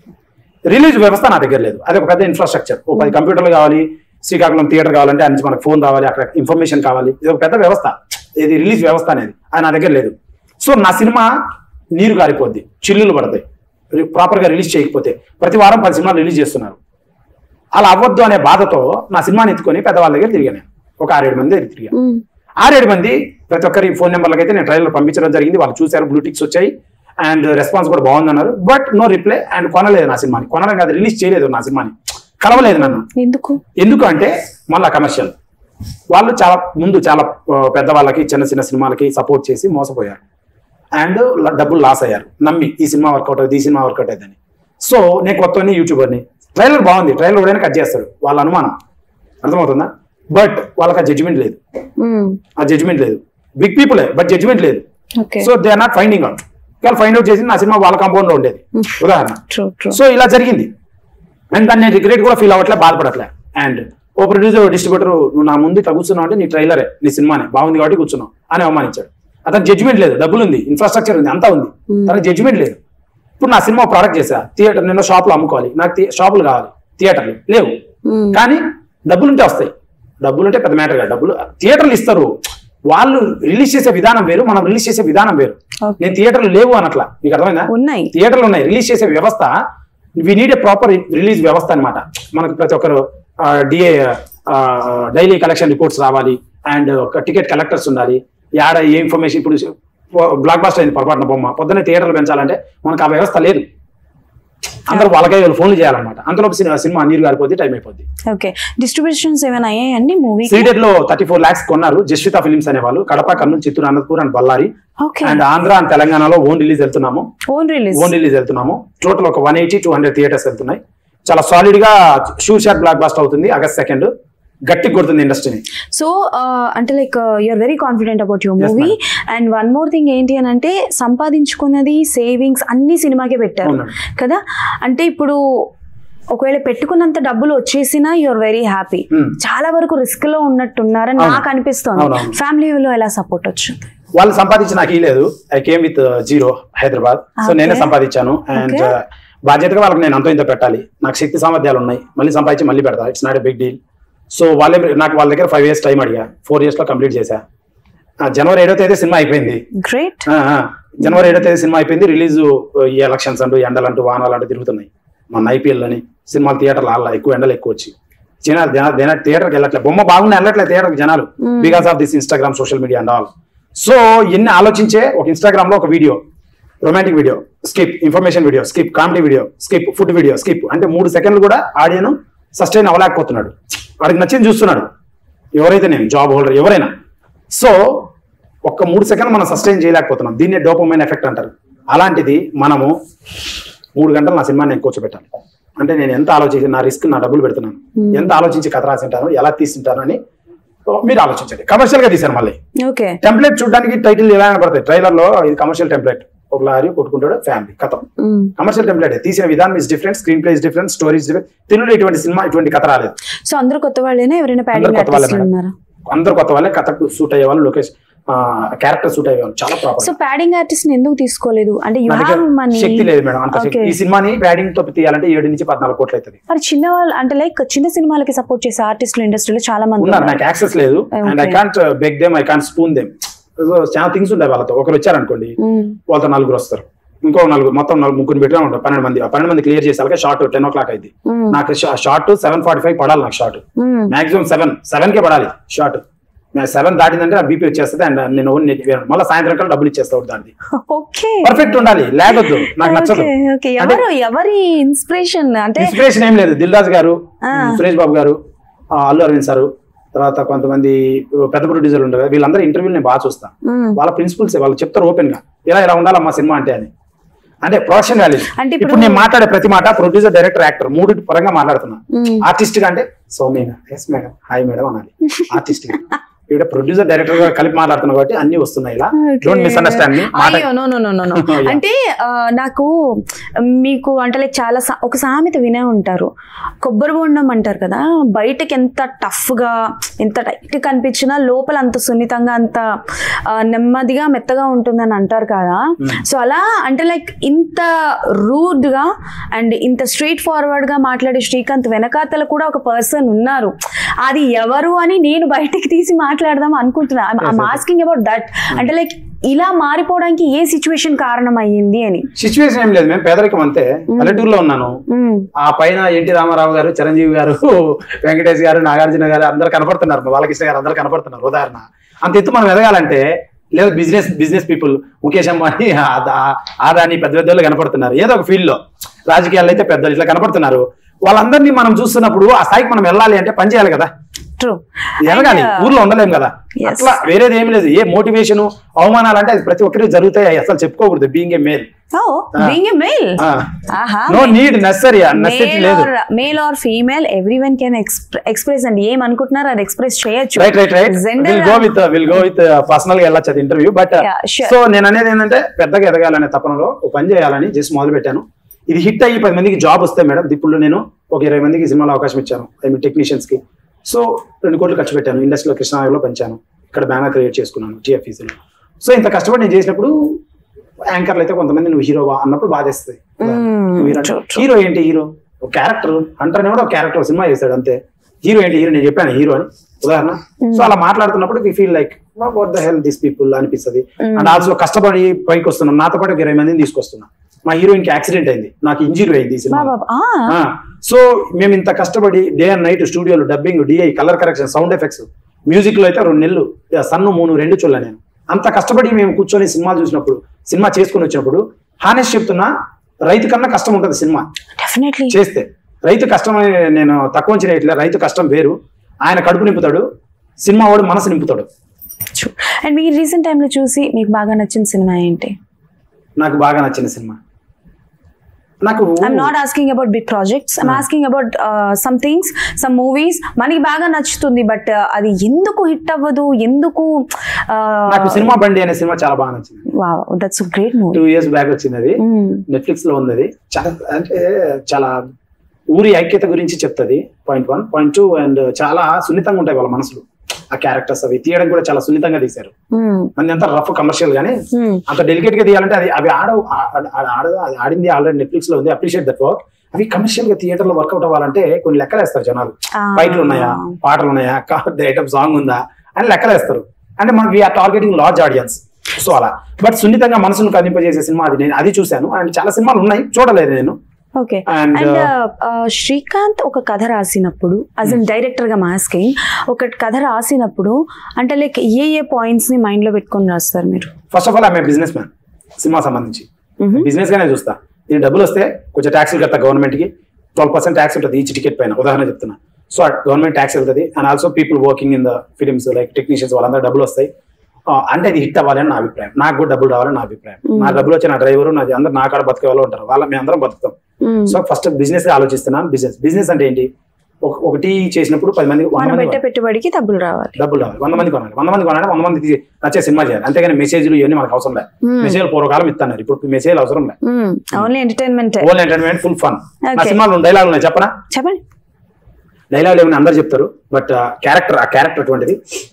రిలీజ్ వ్యవస్థ నా దగ్గర లేదు అది ఒక పెద్ద ఇన్ఫ్రాస్ట్రక్చర్ ఓ పది కంప్యూటర్లు కావాలి శ్రీకాకుళం థియేటర్ కావాలంటే అన్ని మనకు ఫోన్ కావాలి అక్కడ ఇన్ఫర్మేషన్ కావాలి ఇది ఒక పెద్ద వ్యవస్థ ఇది రిలీజ్ వ్యవస్థ అనేది అది నా దగ్గర లేదు సో నా సినిమా నీరు గారిపోద్ది చిల్లులు పడతాయి ప్రాపర్ గా రిలీజ్ చేయకపోతే ప్రతి వారం పది సినిమాలు రిలీజ్ చేస్తున్నారు అలా అవ్వద్దు అనే బాధతో నా సినిమాని ఎత్తుకొని పెద్దవాళ్ళ దగ్గర తిరిగాను నేను. ఒక ఆరేడు మంది దగ్గర తిరిగాను మ్మ్. ఆరేడు మంది ప్రతి ఒక్కరి ఫోన్ నెంబర్లకి అయితే నేను ట్రైలర్ పంపించడం జరిగింది వాళ్ళు చూశారు బ్లూటిక్స్ వచ్చాయి అండ్ రెస్పాన్స్ కూడా బాగుందన్నారు బట్ నో రిప్లై అండ్ కొనలేదు నా సినిమాని కొనడం కాదు రిలీజ్ చేయలేదు నా సినిమాని కలవలేదు నన్ను ఎందుకు ఎందుకు అంటే మళ్ళా కమర్షియల్ వాళ్ళు చాలా ముందు చాలా ఆ, పెద్దవాళ్ళకి చిన్న చిన్న సినిమాలకి సపోర్ట్ చేసి మోసపోయారు అండ్ డబ్బులు లాస్ అయ్యారు నమ్మి ఈ సినిమా వర్కౌట్ అవుతుంది ఈ సినిమా వర్కౌట్ అవుతుంది సో నేను కొత్త యూట్యూబర్ని ట్రైలర్ బాగుంది ట్రైలర్ కూడా కట్ చేస్తాడు వాళ్ళ అనుమానం అర్థమవుతుందా బట్ వాళ్ళకి ఆ జడ్జిమెంట్ లేదు మ్మ్. ఆ జడ్జిమెంట్ లేదు బిగ్ పీపులే బట్ జడ్జిమెంట్ లేదు okay so they are not finding out వాళ్ళు ఫైండ్ అవుట్ చేసి నా సినిమా వాళ్ళ కాంపౌండ్ లో ఉండేది ఉదాహరణ ట్రూ ట్రూ సో ఇలా జరిగింది అండ్ దాన్ని నేను రిగ్రెట్ కూడా ఫీల్ అవ్వట్లే బాధపడట్లే అండ్ ఓ ప్రొడ్యూసర్ డిస్ట్రిబ్యూటర్ నువ్వు నా ముందు ఇట్లా కూర్చున్నావు అంటే నీ ట్రైలరే నీ సినిమానే బాగుంది కాబట్టి కూర్చున్నావు అని అవమానించాడు అతను జడ్జిమెంట్ లేదు డబ్బులు ఉంది ఇన్ఫ్రాస్ట్రక్చర్ ఉంది అంతా ఉంది తనకు జడ్జిమెంట్ లేదు ఇప్పుడు నా సినిమా ప్రోడక్ట్ చేసా థియేటర్ నేను షాప్లో అమ్ముకోవాలి నాకు థి- షాపులు కావాలి థియేటర్లు లేవు మ్మ్. కానీ డబ్బులుంటే వస్తాయి డబ్బులుంటే పెద్ద మ్యాటర్ కాదు డబ్బులు థియేటర్లు ఇస్తారు వాళ్ళు రిలీజ్ చేసే విధానం వేరు మనం రిలీజ్ చేసే విధానం వేరు Okay. నేను థియేటర్లు లేవు అనట్లా మీకు అర్థమైందా ఉన్నాయి థియేటర్లు ఉన్నాయి రిలీజ్ చేసే వ్యవస్థ we need a proper release వ్యవస్థ అన్నమాట మనకు ప్రతి ఒక్కరు డిఏ డైలీ కలెక్షన్ రిపోర్ట్స్ రావాలి అండ్ ఒక టికెట్ కలెక్టర్స్ ఉండాలి యాడ ఏ ఇన్ఫర్మేషన్ ఇప్పుడు బ్లాక్ బాస్టర్ అయింది పొరపాటున బొమ్మ పొద్దున్నే థియేటర్లు పెంచాలంటే మనకు ఆ వ్యవస్థ లేదు అందరూ వాళ్ళకే వాళ్ళు ఫోన్లు చేయాలన్నమాట అంతలోపు సినిమా సినిమా నీరు గారిపోద్ది టైం అయిపోద్ది ఓకే డిస్ట్రిబ్యూషన్స్ ఏమైనా అయ్యాయండి మూవీ సీడెడ్ లో థర్టీ ఫోర్ లాక్స్ కొన్నారు జస్విత ఫిలిమ్స్ అనే వాళ్ళు Kadapa Kurnool Chittoor Anantapur and Bellary okay and Andhra and తెలంగాణలో ఓన్ రిలీజ్ వెళ్తున్నాము ఓన్ రిలీజ్ ఓన్ రిలీజ్ వెళ్తున్నాము టోటల్ ఒక one eighty two hundred theatres వెళ్తున్నాయి చాలా సాలిడ్ గా షూ షాట్ బ్లాక్ బాస్ట్ అవుతుంది ఆగస్ట్ సెకండ్ గట్టి కొడుతుంది ఇండస్ట్రీని సో అంటే like you're very confident about your Yes, movie and one more thing ఏంటి అని అంటే సంపాదించుకున్నది సేవింగ్స్ అన్ని సినిమాకే పెట్టారు అవునండి. కదా అంటే ఇప్పుడు ఒకవేళ పెట్టుకున్నంత డబ్బులు వచ్చేసినా యూఆర్ వెరీ హ్యాపీ Hmm. చాలా వరకు రిస్క్ లో ఉన్నట్టున్నారని అవును. నాకు అనిపిస్తుంది అవునవును. ఫ్యామిలీలో ఎలా సపోర్ట్ వచ్చింది వాళ్ళు సంపాదించి నాకు ఈ లేదు I came with zero Hyderabad so Okay. నేనే సంపాదించాను అండ్ Okay. బాధ్యతగా వాళ్ళకి నేను అంతో ఇంత పెట్టాలి నాకు శక్తి సామర్థ్యాలు ఉన్నాయి మళ్ళీ సంపాదించి మళ్ళీ పెడతా it's not a big deal so వాళ్ళే నాకు వాళ్ళ దగ్గర ఫైవ్ ఇయర్స్ టైం అడిగా ఫోర్ ఇయర్స్ లో కంప్లీట్ చేశా ఆ, జనవరి ఏడో తేదీ సినిమా అయిపోయింది గ్రేట్ ఆ, ఆ. జనవరి ఏడో తేదీ సినిమా అయిపోయింది రిలీజ్ ఈ ఎలక్షన్స్ అంటూ ఎండలు అంటూ వానాలు అంటూ తిరుగుతున్నాయి మన ఐపీఎల్ అని సినిమాలు థియేటర్లు ఆడాల ఎక్కువ ఎండలు ఎక్కువ వచ్చి జనాలు జనాలు జనాలు థియేటర్కి వెళ్ళట్లేదు బొమ్మ బాగుంది వెళ్ళట్లేదు థియేటర్కి జనాలు because of this Instagram social media and all so ఎన్ని ఆలోచించే ఒక ఇన్స్టాగ్రామ్ లో ఒక video romantic video skip information video skip comedy video skip food video skip అంటే మూడు సెకండ్లు కూడా ఆడియన్ సస్టైన్ అవ్వలేకపోతున్నాడు వాడికి నచ్చింది చూస్తున్నాడు ఎవరైతే నేను జాబ్ హోల్డర్ ఎవరైనా సో ఒక్క మూడు సెకండ్ మనం సస్టైన్ చేయలేకపోతున్నాం దీన్నే డోపమైన ఎఫెక్ట్ అంటారు అలాంటిది మనము మూడు గంటలు నా సినిమాని నేను కూర్చోబెట్టాను అంటే నేను ఎంత ఆలోచించి నా రిస్క్ నా డబ్బులు పెడుతున్నాను ఎంత ఆలోచించి కథ రాసింటాను ఎలా తీసింటాను అని మీరు ఆలోచించండి కమర్షియల్ గా తీశాను మళ్ళీ ఓకే టెంప్లెట్ చూడడానికి టైటిల్ ఎలా పడతాయి ట్రైలర్ లో ఇది కమర్షియల్ టెంప్లెట్ ఒక లారీ కొట్టుకుంటాడు ఫ్యామిలీ కథం కమర్షియల్ టెంప్లెట్ తీసిన విధానం is different screenplay is different stories different తెలుగులో ఇటువంటి సినిమా ఇటువంటి కథ రాలేదు సో అందరు కొత్త వాళ్ళేనా ఎవరైనా అందరు ప్యాడింగ్ కొత్త వాళ్ళే ఆర్టిస్టులు మేడం ఉన్నారా అందరు కొత్త వాళ్ళే కథకు సూట్ అయ్యే వాళ్ళు లొకేషన్ క్యారెక్టర్ సూట్ అయ్యే వాళ్ళు చాలా ప్రాపర్ సో ప్యాడింగ్ ఆర్టిస్ట్ ఎందుకు తీసుకోలేదు అంటే యు నా దగ్గర హ్యావ్ మనీ శక్తి లేదు మేడం అంత శక్తి Okay. ఈ సినిమాని ప్యాడింగ్ తో తీయాలంటే ఏడు నుంచి పద్నాలుగు కోట్లు అవుతుంది మరి చిన్న వాళ్ళు అంటే లైక్ చిన్న సినిమాలకి సపోర్ట్ చేసే ఆర్టిస్టులు ఇండస్ట్రీలో చాలా మంది ఉన్నారు ఉన్నారు. నాకు యాక్సెస్ లేదు and I Okay. Can't beg them I can't spoon them చాలా థింగ్స్ ఉంటాయి వాళ్ళతో ఒకరు వచ్చారనుకోండి మ్మ్. వాళ్ళతో నలుగురు వస్తారు ఇంకో నలుగురు మొత్తం నలుగురు ముగ్గురు పెట్టినా ఉంటారు పన్నెండు మంది ఆ పన్నెండు మంది క్లియర్ చేసాక షార్ట్ టెన్ ఓ క్లాక్ అయింది మ్మ్. నాకు షార్ట్ సెవెన్ ఫార్టీ ఫైవ్ పడాలి నాకు షార్ట్ మ్మ్. మాక్సిమం సెవెన్ సెవెన్ కే పడాలి షార్ట్ సెవెన్ దాటిందంటే నా బీపీ వచ్చేస్తుంది అండ్ నేను ఓన్ నెట్ మళ్ళీ సాయంత్రం కల్లా డబ్బులు ఇచ్చేస్తా దాన్ని ఓకే పర్ఫెక్ట్ ఉండాలి లేకొద్దు నాకు నచ్చదు ఓకే ఓకే అంటే ఎవరు ఎవరి ఇన్స్పిరేషన్ అంటే ఇన్స్పిరేషన్ ఏం లేదు దిల్ రాజు గారు ఆ. సురేష్ బాబు గారు ఆ, అల్లు అరవింద్ సారు తర్వాత కొంతమంది పెద్ద ప్రొడ్యూసర్లు ఉంటారు కదా, వీళ్ళందరూ ఇంటర్వ్యూలు నేను బాగా చూస్తాను మ్మ్. వాళ్ళ ప్రిన్సిపల్స్ వాళ్ళు చెప్తారు ఓపెన్ గా ఇలా ఇలా ఉండాలి మా సినిమా అంటే అని అంటే ప్రొఫెషన్ వాల్యూ అంటే ఇప్పుడు- ఇప్పుడు నేను మాట్లాడే ప్రతి మాట ప్రొడ్యూసర్ డైరెక్టర్ యాక్టర్ మూడు పరంగా మాట్లాడుతున్నా మ్మ్. ఆర్టిస్ట్ గా అంటే Soumya yes madam hi madam అనాలి ఆర్టిస్ట్ గా ఇక్కడ ప్రొడ్యూసర్ డైరెక్టర్ గా కలిపి మాట్లాడుతున్నా కాబట్టి అన్ని వస్తున్నాయి ఇలా డోంట్ మిస్అండర్స్టాండ్ మీ మాట అయ్యో no no no no no Yeah. అంటే ఆ, నాకు మీకు అంటే లైక్ చాలా సా- ఒక సామెత వినే ఉంటారు కొబ్బరి బొండం అంటారు కదా బయటకి ఎంత టఫ్ గా ఎంత టైట్ కనిపించినా లోపల అంత సున్నితంగా అంత ఆ, నెమ్మదిగా మెత్తగా ఉంటుందని అంటారు కదా సో అలా అంటే లైక్ ఇంత రూడ్ గా అండ్ ఇంత స్ట్రైట్ ఫార్వర్డ్ గా మాట్లాడే శ్రీకాంత్ వెనకాతల కూడా ఒక పర్సన్ ఉన్నారు అది ఎవరు అని నేను బయటికి తీసి మాట్లాడదాం అనుకుంటున్నా ఐమ్ ఆస్కింగ్ అబౌట్ దట్ అంటే లైక్ ఇలా మారిపోవడానికి ఏ సిచ్యువేషన్ కారణం అయ్యింది అని సిచ్యువేషన్ ఏం లేదు మేము పేదరికం అంతే పల్లెటూరులో ఉన్నాను మ్మ్. ఆ పైన ఎన్టీ రామారావు గారు చిరంజీవి గారు వెంకటేష్ గారు నాగార్జున గారు అందరు కనపడుతున్నారు బాలకృష్ణ గారు అందరు కనపడుతున్నారు ఉదాహరణ అంత ఎత్తు మనం ఎదగాలంటే లేదా business business people Mukesh Ambani ఆ- ఆదాని పెద్ద పెద్ద వాళ్ళు కనపడుతున్నారు ఏదో ఒక ఫీల్డ్ లో రాజకీయాల్లో అయితే పెద్దలు ఇట్లా కనపడుతున్నారు వాళ్ళందరినీ మనం చూస్తున్నప్పుడు ఆ స్థాయికి మనం వెళ్ళాలి అంటే పని చేయాలి కదా ట్రూ ఎదగాలి ఊర్లో ఉండలేం కదా Yes. అట్లా వేరేది ఏం లేదు ఏ మోటివేషన్ అవమానాలు అంటే అది ప్రతి ఒక్కరికి జరుగుతాయి అవి అసలు చెప్పుకోకూడదు being a male oh being a male ఆహా నో నీడ్ నెసరీ నెసరీ లేదు male or female everyone can express అండి ఏం అనుకుంటున్నారు అది ఎక్స్ప్రెస్ చేయొచ్చు right right right Gender will go with will go with personal గా వెళ్ళొచ్చు అది interview but Yeah, sure. So నేను అనేది ఏంటంటే పెద్దగా ఎదగాలనే తపనలో ఒక పని చేయాలని జస్ట్ మొదలు పెట్టాను ఇది హిట్ అయ్యి పది మందికి జాబ్ వస్తే మేడం ఇప్పుడు నేను ఒక ఇరవై మందికి సినిమాలో అవకాశం ఇచ్చాను ఐ మీన్ టెక్నీషియన్స్ కి సో రెండు కోట్లు ఖర్చు పెట్టాను ఇండస్ట్రీలో కృష్ణానగర్లో పెంచాను ఇక్కడ బ్యానర్ క్రియేట్ చేసుకున్నాను టీఎఫ్ఈసీలో సో ఇంత కష్టపడి నేను చేసినప్పుడు యాంకర్లు అయితే కొంతమంది నువ్వు హీరోవా అన్నప్పుడు బాధేస్తుంది true, హీరో ఏంటి హీరో ఒక క్యారెక్టర్ హంటర్ అని కూడా ఒక క్యారెక్టర్ సినిమా చేశాడు అంతే హీరో ఏంటి హీరో నేను చెప్పాను హీరో అని ఉదాహరణ సో అలా మాట్లాడుతున్నప్పుడు we feel like what the hell this people అనిపిస్తుంది అండ్ ఆల్సో కష్టపడి పైకి వస్తున్నాం నాతో పాటు ఒక ఇరవై మందిని తీసుకొస్తున్నా మా హీరోయిన్ కి యాక్సిడెంట్ అయింది నాకు ఇంజరీ అయింది ఈ సినిమా సో మేము ఇంత కష్టపడి డే అండ్ నైట్ స్టూడియోలో dubbing DI colour correction sound effects music లో అయితే రెండు నెలలు సన్ను మూను రెండు చూడలే నేను అంత కష్టపడి మేము కూర్చొని సినిమాలు చూసినప్పుడు సినిమా చేసుకుని వచ్చినప్పుడు హానెస్ట్ చెప్తున్నా రైతు కన్నా కష్టం ఉంటుంది సినిమా డెఫినెట్లీ చేస్తే రైతు కష్టం అని నేను తక్కువ అంచనా వేయట్లే రైతు కష్టం వేరు ఆయన కడుపు నింపుతాడు సినిమా వాడు మనసు నింపుతాడు అండ్ మీరు రీసెంట్ టైంలో చూసి మీకు బాగా నచ్చిన సినిమా ఏంటి నాకు బాగా నచ్చిన సినిమా నాకు I'm not asking about big projects I'm asking about some things some movies మనకి బాగా నచ్చుతుంది బట్ అది ఎందుకు హిట్ అవ్వదు ఎందుకు నాకు సినిమా బండి అనే సినిమా చాలా బాగా నచ్చింది that's great movie two years back వచ్చింది అది నెట్ఫ్లిక్స్ లో ఉంది అది చాలా అంటే చాలా ఊరి ఐక్యత గురించి చెప్తుంది point one point two and చాలా సున్నితంగా ఉంటాయి వాళ్ళ మనసులు ఆ క్యారెక్టర్స్ అవి తీయడం కూడా చాలా సున్నితంగా తీశారు మంది అంతా రఫ్ కమర్షియల్ గానీ అంత డెలికేట్ గా తీయాలంటే అది అవి ఆడ ఆ- ఆ- ఆడ అది ఆడింది ఆల్రెడీ నెట్ఫ్లిక్స్ లో ఉంది అప్రిషియేట్ దట్ వర్క్ అవి కమర్షియల్ గా థియేటర్ లో వర్కౌట్ అవ్వాలంటే కొన్ని లెక్కలేస్తారు జనాలు ఫైట్లు ఉన్నాయా పాటలు ఉన్నాయా ఐటమ్ సాంగ్ ఉందా అని లెక్కలేస్తారు అంటే మనం we're targeting large audience so అలా బట్ సున్నితంగా మనసును కదింపజేసే సినిమా అది నేను అది చూశాను అండ్ చాలా సినిమాలు ఉన్నాయి చూడలేదు నేను ఓకే And, అండ్ శ్రీకాంత్ ఒక కథ రాసినప్పుడు అస్ అన్ డైరెక్టర్ గా మాస్కింగ్ ఒక కథ రాసినప్పుడు అంటే లైక్ ఏ ఏ పాయింట్స్ ని మైండ్ లో పెట్టుకొని రాస్తారు మీరు ఫస్ట్ ఆఫ్ ఆల్ ఆమె బిజినెస్ మ్యాన్ సినిమా సంబంధించి బిజినెస్ గానే చూస్తా నేను డబ్బులు వస్తే కొంచెం ట్యాక్స్ కడతా గవర్నమెంట్ కి ట్వెల్వ్ పర్సెంట్ ట్యాక్స్ ఉంటుంది ఈచ్ టికెట్ పైన ఉదాహరణ చెప్తున్నా సో గవర్నమెంట్ ట్యాక్స్ వెళ్తుంది and also people working in the films like technicians వాళ్ళందరూ డబ్బులు వస్తాయి ఆ, అంటే అది హిట్ అవ్వాలని నా అభిప్రాయం నాకు కూడా డబ్బులు రావాలని నా అభిప్రాయం నా డబ్బులు వచ్చి నా డ్రైవరు నాది అందరు నా కాడ బతికే వాళ్ళు ఉంటారు వాళ్ళ మేము అందరం బతుకుతాం సో ఫస్ట్ బిజినెస్ గా ఆలోచిస్తున్నాను బిజినెస్ బిజినెస్ అంటే ఏంటి ఒక- ఒకటి చేసినప్పుడు పది మంది వంద మనం మంది పెట్టే పెట్టుబడికి డబ్బులు రావాలి డబ్బులు రావాలి వంద మంది కొనాలి వంద మంది కొనాలి వంద మంది తీ- నచ్చే సినిమా చేయాలి అంతేగాని మెసేజ్లు ఇవన్నీ మనకు అవసరం లేదు మెసేజ్ పూర్వకాలం ఇస్తున్నారు ఇప్పుడు మెసేజ్ అవసరం లేదు only entertainment only entertainment full fun నా Okay. సినిమాలో డైలాగ్ ఉన్నాయి చెప్పనా చెప్పండి డైలాగ్ ఏమైనా అందరు చెప్తారు బట్ క్యారెక్టర్ ఆ క్యారెక్టర్ అటువంటిది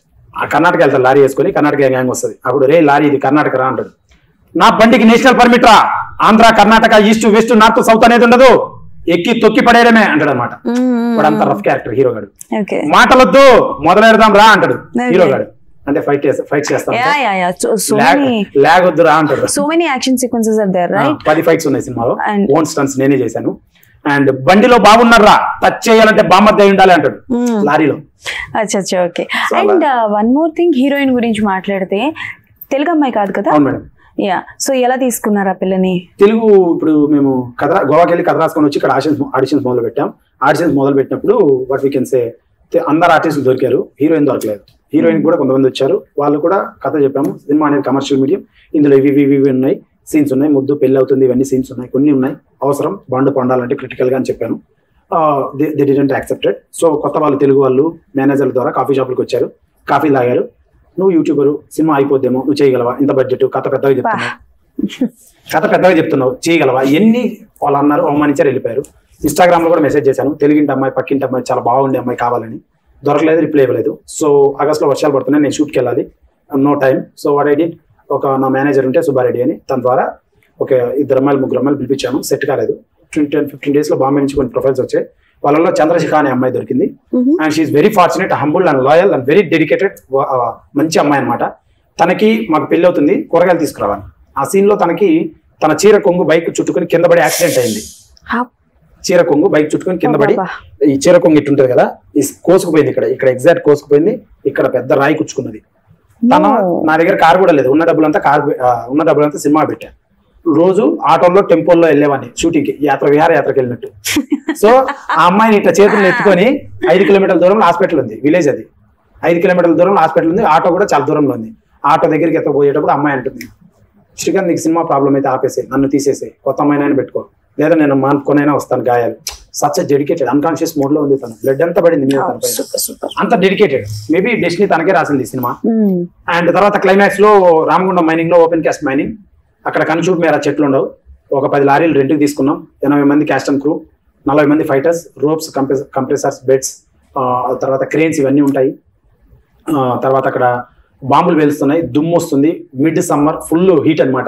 ఆ కర్ణాటక వెళ్తారు లారీ వేసుకొని కర్ణాటక గ్యాంగ్ వస్తుంది అప్పుడు రే లారీ ఇది కర్ణాటక రా అంటాడు నా బండికి నేషనల్ పర్మిట్ రా Andhra Karnataka east west north south అనేది ఉండదు ఎక్కి తొక్కి పడేయడమే అంటాడు అనమాట వాడు అంత రఫ్ క్యారెక్టర్ హీరో గాడు ఓకే మాటలొద్దు మొదలెడదాం రా అంటాడు హీరో గాడు అంటే ఫైట్ ఫైట్ చేస్తాం yeah yeah yeah so many lag వద్దు రా అంటాడు so many action sequences are there ఆ, రైట్ పది ఫైట్స్ ఉన్నాయి సినిమాలో And- ఓన్ స్టన్స్ నేనే చేశాను అండ్ బండిలో బాగున్నారా టచ్ చేయాలంటే బామ్మద్ద అయి ఉండాలి అంటాడు Hmm. లారీలో అచ్చా అచ్చా ఓకే So, అలా- and one more thing heroine గురించి మాట్లాడితే తెలుగు అమ్మాయి కాదు కదా అవును మేడం యా సో ఎలా తీసుకున్నారు ఆ పిల్లని తెలుగు ఇప్పుడు మేము కథ గోవాకి వెళ్ళి కథ రాసుకొని వచ్చి ఇక్కడ ఆడిషన్స్ ఆడిషన్స్ మొదలు పెట్టాం ఆడిషన్స్ మొదలు పెట్టినప్పుడు వాట్ వీ కెన్ సే అందరు ఆర్టిస్టులు దొరికారు హీరోయిన్ దొరకలేదు హీరోయిన్ కూడా కొంతమంది వచ్చారు వాళ్ళు కూడా కథ చెప్పాము సినిమా అనేది కమర్షియల్ మీడియం ఇందులో ఇవి ఇవి ఇవి ఉన్నాయి సీన్స్ ఉన్నాయి ముద్దు పెళ్లి అవుతుంది ఇవన్నీ సీన్స్ ఉన్నాయి కొన్ని ఉన్నాయి అవసరం బాండు పండాలంటే క్రిటికల్ గా అని చెప్పాను ది డిడెంట్ యాక్సెప్టెడ్ సో కొత్త వాళ్ళు తెలుగు వాళ్ళు మేనేజర్ల ద్వారా కాఫీ షాపులకు వచ్చారు కాఫీ తాగారు నువ్వు యూట్యూబర్ సినిమా అయిపోద్దేమో నువ్వు చేయగలవా ఇంత బడ్జెట్ కథ పెద్దగా చెప్తున్నావు కథ పెద్దగా చెప్తున్నావు చేయగలవా ఎన్ని వాళ్ళు అన్నారు అవమానించారు వెళ్ళిపోయారు ఇన్స్టాగ్రామ్ లో కూడా మెసేజ్ చేశాను తెలుగింటి అమ్మాయి పక్కింటి అమ్మాయి చాలా బాగుండే అమ్మాయి కావాలని దొరకలేదు రిప్లై ఇవ్వలేదు సో ఆగస్ట్ లో వర్షాలు పడుతున్నాయి నేను షూట్కి వెళ్ళాలి no time so what I did ఒక నా మేనేజర్ ఉంటే సుబ్బారెడ్డి అని తన ద్వారా ఒక ఇద్దరు అమ్మాయిలు ముగ్గురు అమ్మాయిలు పిలిపించాను సెట్ కాలేదు టెన్ ఫిఫ్టీన్ డేస్ లో బాంబే నుంచి కొన్ని ప్రొఫైల్స్ వచ్చాయి వాళ్ళలో చంద్రశిఖ అనే అమ్మాయి దొరికింది and she's very fortunate humble and loyal and very dedicated మంచి అమ్మాయి అన్నమాట తనకి మాకు పెళ్లి అవుతుంది కూరగాయలు తీసుకురావాలి ఆ సీన్ లో తనకి తన చీర కొంగు బైక్ చుట్టుకొని కింద పడి యాక్సిడెంట్ అయింది చీర కొంగు బైక్ చుట్టుకొని కింద పడి అబ్బబ్బా. ఈ చీర కొంగు ఇట్టు ఉంటుంది కదా ఈ కోసుకుపోయింది ఇక్కడ ఇక్కడ ఎగ్జాక్ట్ కోసుకుపోయింది ఇక్కడ పెద్ద రాయి కుచ్చుకున్నది తన నా దగ్గర కార్ కూడా లేదు ఉన్న డబ్బులంతా కార్ ఉన్న డబ్బులంతా సినిమా పెట్టాను రోజు ఆటోలో టెంపోల్లో వెళ్ళేవాడిని షూటింగ్ కి యాత్ర విహార యాత్రకి వెళ్ళినట్టు సో ఆ అమ్మాయిని ఇట్లా చేతులు ఎత్తుకొని ఐదు కిలోమీటర్ల దూరంలో హాస్పిటల్ ఉంది విలేజ్ అది ఐదు కిలోమీటర్ల దూరంలో హాస్పిటల్ ఉంది ఆటో కూడా చాలా దూరంలో ఉంది ఆటో దగ్గరికి ఎత్తపోయేటప్పుడు అమ్మాయి అంటుంది శ్రీకాంత్ నీకు సినిమా ప్రాబ్లం అయితే ఆపేసే నన్ను తీసేసే కొత్త అమ్మాయినైనా పెట్టుకో లేదా నేను మానుకొనైనా వస్తాను గాయాలు సచ్ డెడికేటెడ్ అన్కాన్షియస్ మోడ్ లో ఉంది తను బ్లడ్ అంతా పడింది మీద తన పైన. సూపర్ సూపర్ అంత డెడికేటెడ్ మేబీ డెస్టినీ తనకే రాసింది ఈ సినిమా అండ్ తర్వాత క్లైమాక్స్ లో రామగుండం మైనింగ్ లో ఓపెన్ క్యాస్ట్ మైనింగ్ అక్కడ కనుచూపు మేర చెట్లు ఉండవు ఒక పది లారీలు రెంట్కి తీసుకున్నాం ఎనభై మంది క్యాస్ట్ అండ్ క్రూ నలభై మంది ఫైటర్స్ రోప్స్ కంప్రెసర్స్ బెడ్స్ తర్వాత క్రేన్స్ ఇవన్నీ ఉంటాయి ఆ, తర్వాత అక్కడ బాంబులు వెలుస్తున్నాయి దుమ్ము వస్తుంది మిడ్ సమ్మర్ ఫుల్ హీట్ అన్నమాట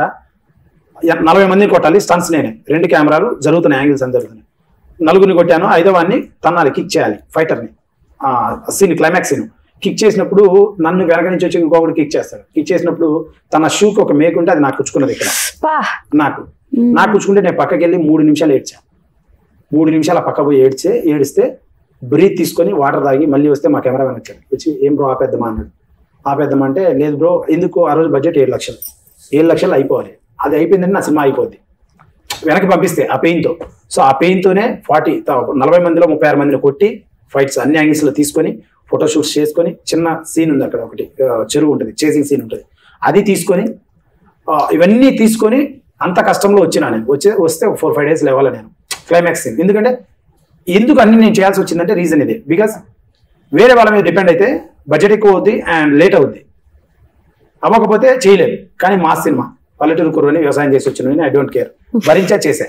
ఎ- నలభై మందిని కొట్టాలి స్టన్స్ నేనే రెండు కెమెరాలు జరుగుతున్నాయి యాంగిల్స్ అని జరుగుతున్నాయి నలుగురిని కొట్టాను ఐదో వాడిని తన్నాలి కిక్ చేయాలి ఫైటర్ని సీన్ క్లైమాక్స్ సీన్ కిక్ చేసినప్పుడు నన్ను వెనక నుంచి వచ్చి ఇంకొకటి కిక్ చేస్తాడు కిక్ చేసినప్పుడు తన షూకి ఒక మేకు ఉంటే అది నాకు కుచ్చుకున్నది ఇక్కడ పా నాకు నాకు కూర్చుకుంటే నేను పక్కకి వెళ్ళి మూడు నిమిషాలు ఏడ్చా మూడు నిమిషాలు ఆ పక్క పోయి ఏడ్చే ఏడిస్తే బ్రీత్ తీసుకొని వాటర్ తాగి మళ్ళీ వస్తే మా కెమెరా వచ్చాడు వచ్చి ఏం బ్రో ఆపేద్దామా అన్నాడు ఆపేద్దాం అంటే లేదు బ్రో ఎందుకు ఆ రోజు బడ్జెట్ ఏడు లక్షలు ఏడు లక్షలు అయిపోవాలి అది అయిపోయిందంటే నా సినిమా అయిపోద్ది వెనక్కి పంపిస్తే ఆ పెయిన్తో సో ఆ పెయిన్తోనే ఫార్టీ నలభై మందిలో ముప్పై ఆరు మందిని కొట్టి ఫైట్స్ అన్ని యాంగిల్స్ లో తీసుకొని ఫోటోషూట్స్ చేసుకొని చిన్న సీన్ ఉంది అక్కడ ఒకటి ఆ, చెరువు ఉంటుంది చేసింగ్ సీన్ ఉంటుంది అది తీసుకొని ఆ, ఇవన్నీ తీసుకొని అంత కష్టంలో వచ్చినా నేను వచ్చే వస్తే ఒక ఫోర్ ఫైవ్ డేస్ లేవాలి నేను క్లైమాక్స్ సీన్ ఎందుకంటే ఎందుకు అన్ని నేను చేయాల్సి వచ్చిందంటే రీజన్ ఇదే బికాస్ వేరే వాళ్ళ మీద డిపెండ్ అయితే బడ్జెట్ ఎక్కువ అవుద్ది అండ్ లేట్ అవుద్ది అవ్వకపోతే చేయలేదు కానీ మా సినిమా పల్లెటూరు కుర్రని వ్యవసాయం చేసి వచ్చిన ఐ డోంట్ కేర్ భరించా చేసే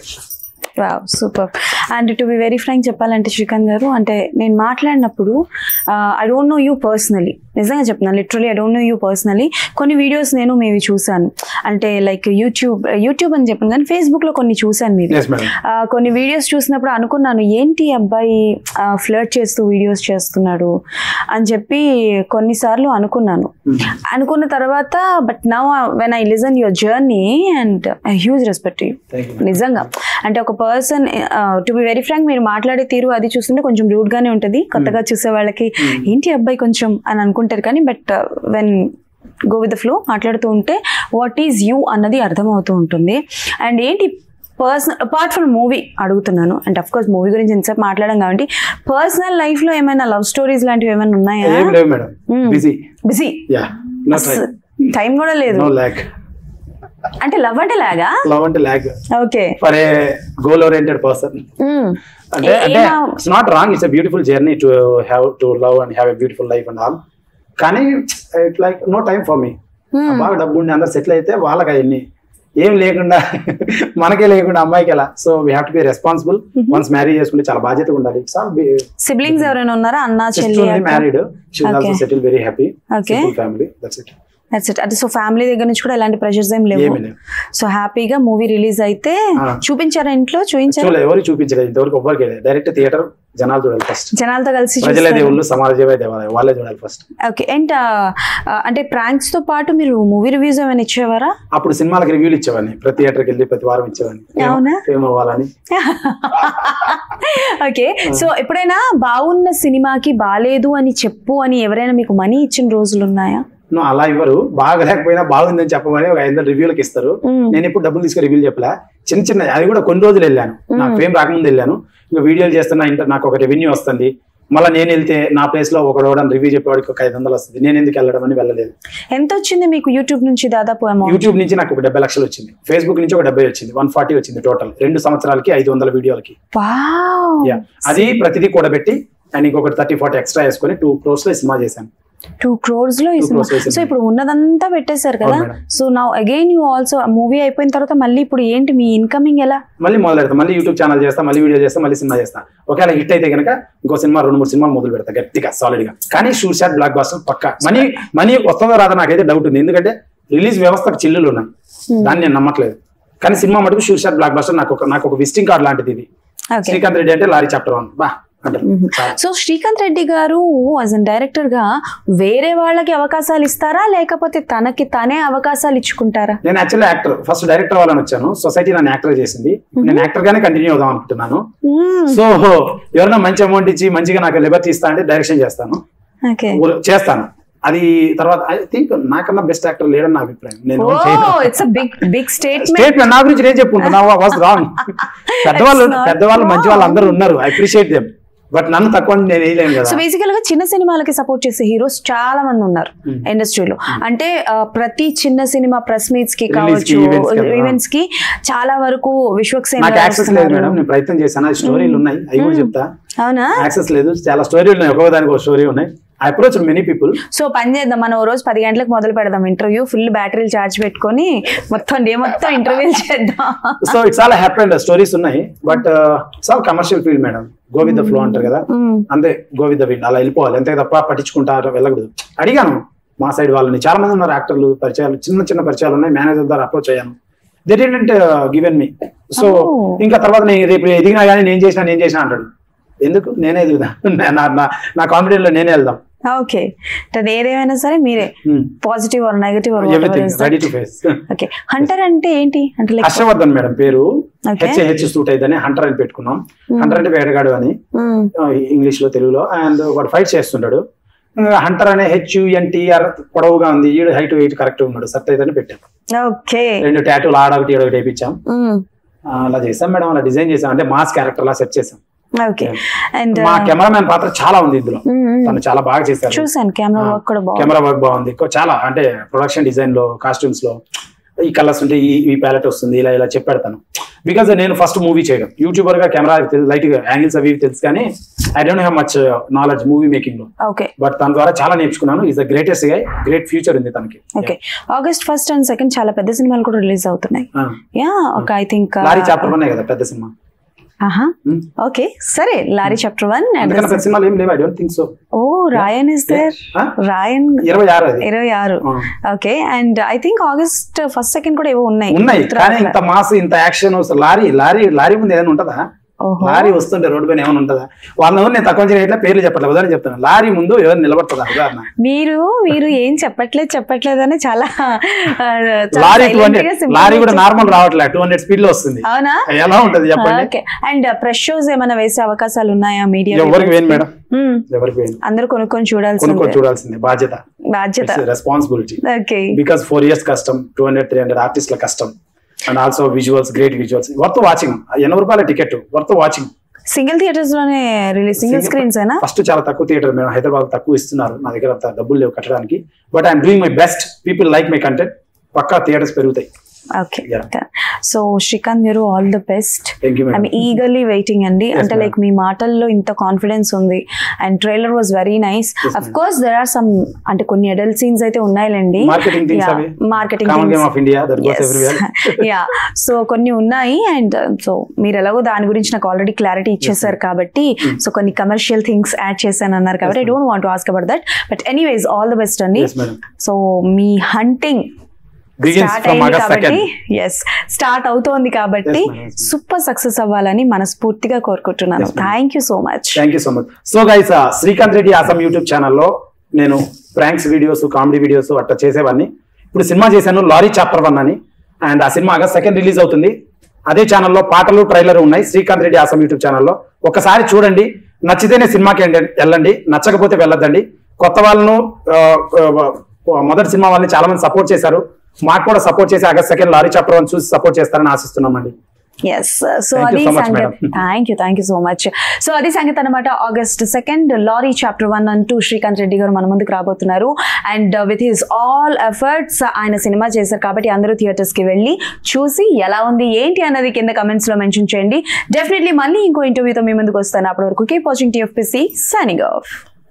super and to be very frank చెప్పాలంటే శ్రీకాంత్ గారు అంటే నేను మాట్లాడినప్పుడు I don't know you personally నిజంగా చెప్తున్నాను literally I don't know you personally కొన్ని వీడియోస్ నేను మీవి చూశాను అంటే లైక్ యూట్యూబ్ యూట్యూబ్ అని చెప్పాను కానీ ఫేస్బుక్లో కొన్ని చూశాను మీవి ఎస్ మేడం ఆ, కొన్ని వీడియోస్ చూసినప్పుడు అనుకున్నాను ఏంటి ఈ అబ్బాయి ఫ్లర్ట్ చేస్తూ వీడియోస్ చేస్తున్నాడు అని చెప్పి కొన్నిసార్లు అనుకున్నాను అనుకున్న తర్వాత but now when I listen your journey and huge respect you thank you నిజంగా అంటే ఒక person to be very frank మీరు మాట్లాడే తీరు అది చూస్తుంటే కొంచెం రూడ్ గానే ఉంటుంది కొత్తగా చూసే వాళ్ళకి ఏంటి అబ్బాయి కొంచెం అని అనుకుంటారు కానీ but when go with the flow మాట్లాడుతూ ఉంటే వాట్ ఈజ్ యూ అన్నది అర్థమవుతూ ఉంటుంది అండ్ ఏంటి పర్సనల్ అపార్ట్ ఫ్రమ్ మూవీ అడుగుతున్నాను అండ్ అఫ్ కోర్స్ మూవీ గురించి ఇంతసేపు మాట్లాడడం కాబట్టి పర్సనల్ లైఫ్ లో ఏమైనా లవ్ స్టోరీస్ లాంటివి ఏమైనా ఉన్నాయా ఏం లేవు madam Hmm. Busy busy yeah no time కూడా లేదు నో ల్యాక్ అంటే లవ్ అంటే లాగా లవ్ అంటే lack okay for a goal oriented person అంటే అంటే it's not wrong it's beautiful journey to have to love and have a beautiful life and all కానీ it like no time for me బాగా డబ్బు ఉండి అందరు settle అయితే వాళ్ళకి అవన్నీ ఏం లేకుండా మనకే లేకుండా అమ్మాయికి ఎలా so we have to be responsible once marriage చేసుకుంటే చాలా బాధ్యతగా ఉండాలి ఇట్స్ ఆల్ సిబ్లింగ్స్ ఎవరైనా ఉన్నారా అన్న చెల్లి సిస్టర్ అక్క? Married she also Okay. Settle very happy Okay. Family that's it That's it. అంటే సో ఫ్యామిలీ దగ్గర నుంచి కూడా ఎలాంటి ప్రెషర్స్ ఏం లేవు ఏమీ లేవు. సో హ్యాపీగా మూవీ రిలీజ్ అయితే ఆ. చూపించారా ఇంట్లో చూపించారా చూడలేదు ఎవరు చూపించలేదు ఇంతవరకు ఎవ్వరికి డైరెక్ట్ థియేటర్ జనాలు చూడాలి ఫస్ట్ జనాలతో కలిసి ప్రజలే చూస్తారు. దేవుళ్ళు సమాజమే దేవాలయం వాళ్ళే చూడాలి ఫస్ట్ ఓకే అండ్ అంటే ప్రాంక్స్ తో పాటు మీరు మూవీ రివ్యూస్ ఏమైనా ఇచ్చేవారా అప్పుడు సినిమాలకు రివ్యూలు ఇచ్చేవాడిని ప్రతి థియేటర్కి వెళ్ళి ప్రతి వారం ఇచ్చేవాడిని అవునా? ఫేమ్ అవ్వాలని ఓకే సో ఎప్పుడైనా బాగున్న సినిమాకి బాలేదు అని చెప్పు అని ఎవరైనా మీకు మనీ ఇచ్చిన రోజులు ఉన్నాయా నువ్వు అలా ఇవ్వరు బాగా లేకపోయినా బాగుందని చెప్పమని ఒక ఐదు వందల రివ్యూలకు ఇస్తారు మ్మ్. నేను ఇప్పుడు డబ్బులు తీసుకుని రివ్యూలు చెప్పలే చిన్న చిన్న అది కూడా కొన్ని రోజులు వెళ్ళాను నాకు ఫేమ్ రాకముందు వెళ్ళాను ఇంకా వీడియోలు చేస్తున్నా ఇంటర్ నాకు ఒక రెవెన్యూ వస్తుంది మళ్ళీ నేను వెళ్తే నా ప్లేస్ లో ఒకడు రివ్యూ చెప్పేవాడికి ఒక ఐదు వందలు వస్తుంది నేను ఎందుకు వెళ్ళడం అని వెళ్ళలేదు ఎంత వచ్చింది మీకు యూట్యూబ్ నుంచి దాదాపు అమౌంట్ యూట్యూబ్ నుంచి నాకు ఒక డెబ్బై లక్షలు వచ్చింది ఫేస్బుక్ నుంచి ఒక డెబ్బై వచ్చింది వన్ ఫార్టీ వచ్చింది టోటల్ రెండు సంవత్సరాలకి ఐదు వందల వీడియోలకి వావ్ Yeah. అది ప్రతిదీ కూడబెట్టి అండ్ ఇంకొకటి థర్టీ ఫార్టీ ఎక్స్ట్రా వేసుకొని టూ క్రోర్స్ లో ఈ సినిమా చేశాను టూ క్రోర్స్ లో ఈ Two సినిమా crores లో ఈ సో సినిమా. ఇప్పుడు ఉన్నదంతా పెట్టేశారు కదా అవును మేడం. సో నా అగైన్ యూ ఆల్సో మూవీ అయిపోయిన తర్వాత మళ్ళీ ఇప్పుడు ఏంటి మీ ఇన్కమింగ్ ఎలా మళ్ళీ మొదలు పెడతా మళ్ళీ యూట్యూబ్ ఛానల్ చేస్తా మళ్ళీ వీడియో చేస్తా మళ్ళీ సినిమా చేస్తా ఒకవేళ హిట్ అయితే కనుక ఇంకో సినిమా రెండు మూడు సినిమాలు మొదలు పెడతా గట్టిగా సాలిడ్ గా కానీ షూట్ షాట్ బ్లాక్ బాస్టర్ పక్క మనీ మనీ వస్తుందో రాదో నాకైతే డౌట్ ఉంది ఎందుకంటే రిలీజ్ వ్యవస్థకు చిల్లులు ఉన్నాయి దాన్ని నేను నమ్మట్లేదు కానీ సినిమా మటుకు షూట్ షాట్ బ్లాక్ బాస్టర్ నాకు ఒక నాకు ఒక విజిటింగ్ కార్డ్ లాంటిది ఇది ఓకే శ్రీకాంత్ రెడ్డి అంటే లారీ చాప్టర్ వన్ బా అంటారు చాలా. సో శ్రీకాంత్ రెడ్డి గారు యాజ్ అన్ డైరెక్టర్ గా వేరే వాళ్ళకి అవకాశాలు ఇస్తారా లేకపోతే తనకి తనే అవకాశాలు ఇచ్చుకుంటారా నేను యాక్చువల్లీ యాక్టర్ ఫస్ట్ డైరెక్టర్ అవ్వాలని వచ్చాను సొసైటీ నన్ను యాక్టర్ చేసింది నేను యాక్టర్ గానే కంటిన్యూ అవుదాం అనుకుంటున్నాను సో ఎవరైనా మంచి అమౌంట్ ఇచ్చి మంచిగా నాకు లిబర్టీ ఇస్తా అంటే డైరెక్షన్ చేస్తాను ఓకే ఊరు- చేస్తాను అది తర్వాత ఐ థింక్ నాకన్నా బెస్ట్ యాక్టర్ లేడని నా అభిప్రాయం నేను oh it's a big big statement statement నా గురించి నేను చెప్పుకుంటున్నా వాస్ రాంగ్ పెద్దవాళ్ళు It's not పెద్దవాళ్ళు మంచి వాళ్ళు wrong. అందరూ ఉన్నారు ఐ అప్రిషియేట్ దెమ్ బట్ నన్ను తక్కువ అని నేను వేయలేను కదా సో బేసికల్ గా చిన్న సినిమాలకి సపోర్ట్ చేసే హీరోస్ చాలా మంది ఉన్నారు Hmm. ఇండస్ట్రీలో అంటే ఆ, ప్రతి చిన్న సినిమా ప్రెస్ మీట్స్ కి Release కి, కావచ్చు events కి, ఆ. ఈవెంట్స్ కి చాలా వరకు విశ్వక్సేన్ నాకు గారు యాక్సెస్ లేదు వస్తున్నారు. మేడం నేను ప్రయత్నం చేశాను అది స్టోరీలు ఉన్నాయి అవి కూడా చెప్తా అవునా యాక్సెస్ లేదు చాలా స్టోరీలు ఉన్నాయి ఒక్కొక్క దానికి ఒక స్టోరీ ఉన్నాయి I approach many people so పని చేద్దాం మనం ఓ రోజు పది గంటలకు మొదలు పెడదాం ఇంటర్వ్యూ ఫుల్ బ్యాటరీలు చార్జ్ పెట్టుకొని మొత్తం డే మొత్తం ఇంటర్వ్యూలు చేద్దాం so it's all happy and stories ఉన్నాయి but it's all commercial field madam go with the flow అంటారు కదా Mm. అంతే గో విత్ ద విండ్ అలా వెళ్ళిపోవాలి అంతే తప్ప పట్టించుకుంటారు వెళ్ళకూడదు అడిగాను మా సైడ్ వాళ్ళని చాలా మంది ఉన్నారు యాక్టర్లు పరిచయాలు చిన్న చిన్న పరిచయాలు ఉన్నాయి మేనేజర్ ద్వారా అప్రోచ్ అయ్యాను they didn't given me so Oh. ఇంకా తర్వాత నేను రేపు ఎదిగినా కానీ నేను చేసినా నేను చేసినా అంటాడు ఎందుకు నేనే ఎదుగుదా నా నా- నా కాన్ఫిడెన్స్ లో నేనే వెళ్దాం ఓకే అది ఏదేమైనా సరే మీరే positive or negative or everything ready to face okay Hunter అంటే ఏంటి అంటే లైక్ హర్షవర్ధన్ మేడం పేరు Okay. హెచ్ హెచ్ సూట్ అయితేనే హంటర్ అని పెట్టుకున్నాం హంటర్ అంటే వేటగాడు అని ఇంగ్లీష్ లో తెలుగులో అండ్ వాడు ఫైట్ చేస్తుంటాడు హంటర్ అనే హెచ్ యుఎన్టీఆర్ పొడవుగా ఉంది ఈడు హైట్ వెయిట్ కరెక్ట్ ఉన్నాడు సత్ అయితేనే పెట్టాం ఓకే రెండు టాటూలు ఆడొకటి ఈడొకటి వేయించాం ఆ, అలా చేసాం మేడం అలా డిజైన్ చేసాం అంటే మాస్ క్యారెక్టర్ లా సెట్ చేసాం ఓకే అండ్ మా కెమెరామ్యాన్ పాత్ర చాలా ఉంది ఇందులో తను చాలా బాగా చేశారు చూసాను కెమెరా వర్క్ కూడా బాగుంది కెమెరా వర్క్ బాగుంది కొ- చాలా అంటే ప్రొడక్షన్ డిజైన్ లో కాస్ట్యూమ్స్ లో ఈ కలర్స్ ఉంటే ఈ ఈ ప్యాలెట్ వస్తుంది ఇలా ఇలా చెప్పెడతాను బికాజ్ నేను ఫస్ట్ మూవీ చేయడం యూట్యూబర్ గా కెమెరా లైట్ గా యాంగిల్స్ అవి ఇవి తెలుసు కానీ I don't have much knowledge movie making లో ఓకే బట్ తన ద్వారా చాలా నేర్చుకున్నాను ఈజ్ ద గ్రేటెస్ట్ గా గ్రేట్ ఫ్యూచర్ ఉంది తనకి okay August first and second చాలా పెద్ద సినిమాలు కూడా రిలీజ్ అవుతున్నాయి ఆ. యా ఒక ఐ థింక్ లారీ చాప్టర్ ఉన్నాయి కదా పెద్ద సినిమా ఆహా Hmm. ఓకే సరే లారీ చాప్టర్ వన్ అండ్ అందుకని పెద్ద సినిమాలు ఏం లేవు I don't think so oh Raayan is there Raayan ఇరవై ఆరు అది ఇరవై ఆరు ఆ. Okay and I think August first second కూడా ఏవో ఉన్నాయి ఉన్నాయి గుర్తు కానీ రావట్లే. ఇంత మాస్ ఇంత యాక్షన్ లారీ లారీ లారీ ముందు ఏదైనా ఉంటుందా ఓహో లారీ వస్తుంటే రోడ్డు పైన ఏమైనా ఉంటుందా వాళ్ళని ఎవరు నేను తక్కువ చేయట్లే పేర్లు చెప్పట్లేదు ఉదాహరణ చెప్తాను లారీ ముందు ఎవరు నిలబడుతుందా ఉదాహరణ మీరు మీరు ఏం చెప్పట్లేదు చెప్పట్లేదు అని చాలా ఆ, చాలా లారీ టూ silent హండ్రెడ్ గా simple లారీ గా కూడా చెప్ప- నార్మల్ రావట్లే టూ హండ్రెడ్ స్పీడ్ లో వస్తుంది అవునా ఎలా ఉంటది చెప్పండి ఓకే అండ్ ప్రెస్ షోస్ ఏమైనా వేసే అవకాశాలు ఉన్నాయా మీడియా ఎవరికి వేయండి మేడం ఎవరికి వేయండి అందరూ కొనుక్కొని చూడాల్సిందే కొనుక్కొని చూడాల్సిందే బాధ్యత బాధ్యత responsibility okay because four years కష్టం టూ హండ్రెడ్ త్రీ హండ్రెడ్ ఆర్టిస్ట్ల కష్టం and also visuals great visuals worth watching ఎనభై రూపాయల ticket worth watching single theatres లోనే రిలీజ్ సింగిల్ స్క్రీన్స్ అయినా ఫస్ట్ చాలా తక్కువ థియేటర్ మేము హైదరాబాద్ తక్కువ ఇస్తున్నారు నా దగ్గర అంత డబ్బులు లేవు కట్టడానికి but I'm doing my best people like my content పక్కా థియేటర్స్ పెరుగుతాయి ఓకే Yeah. సో శ్రీకాంత్ మీరు all the best thank you I'm madam eagerly waiting అండి అంటే ma'am. లైక్ మీ మాటల్లో ఇంత కాన్ఫిడెన్స్ ఉంది and trailer was very nice of course there are some అంటే కొన్ని అడల్ట్ సీన్స్ అయితే ఉన్నాయిలేండి మార్కెటింగ్ థింగ్స్ అవి marketing common game of India that goes everywhere yeah so కొన్ని ఉన్నాయి అండ్ సో మీరు ఎలాగో దాని గురించి నాకు ఆల్రెడీ క్లారిటీ ఇచ్చేసారు కాబట్టి సో కొన్ని కమర్షియల్ థింగ్స్ యాడ్ చేశాను అన్నారు కాబట్టి I don't want ask about that but anyways all the best అండి ఎస్ మేడం సో మీ హంటింగ్ Begins స్టార్ట్ from అయింది August కాబట్టి ఎస్ స్టార్ట్ అవుతోంది కాబట్టి Yes, madam. సూపర్ సక్సెస్ అవ్వాలని మనస్ఫూర్తిగా కోరుకుంటున్నాను Yes, madam. Thank you so much thank you so much so guys Srikanth Reddy awesome YouTube ఛానల్లో నేను ప్రాంక్స్ వీడియోస్ కామెడీ వీడియోస్ అట్లా చేసేవాడిని ఇప్పుడు సినిమా చేశాను లారీ చాప్టర్ వన్ అని అండ్ ఆ సినిమా ఆగస్ట్ సెకండ్ రిలీజ్ అవుతుంది అదే ఛానల్లో పాటలు ట్రైలర్ ఉన్నాయి శ్రీకాంత్ రెడ్డి ఆసం యూట్యూబ్ ఛానల్లో ఒకసారి చూడండి నచ్చితేనే సినిమాకి వెళ్ళండి- వెళ్ళండి నచ్చకపోతే వెళ్ళొద్దండి కొత్త వాళ్ళను ఆ, ఆ, మొదటి సినిమా వాళ్ళని చాలా మంది సపోర్ట్ చేశారు మాకు కూడా సపోర్ట్ చేసి August second lorry chapter one చూసి సపోర్ట్ చేస్తారని ఆశిస్తున్నామండి ఎస్ సో Thank you అది so much, సంగతి madam. Thank you thank you so much so అది సంగతి అనమాట August second lorry chapter one అంటూ శ్రీకాంత్ రెడ్డి గారు మన ముందుకు రాబోతున్నారు and with his all efforts ఆయన సినిమా చేశారు కాబట్టి అందరూ థియేటర్స్ కి వెళ్ళి చూసి ఎలా ఉంది ఏంటి అన్నది కింద కమెంట్స్ లో మెన్షన్ చేయండి డెఫినెట్లీ మళ్ళీ ఇంకో ఇంటర్వ్యూతో మీ ముందుకు వస్తాను అప్పటి వరకు keep watching TFPC signing of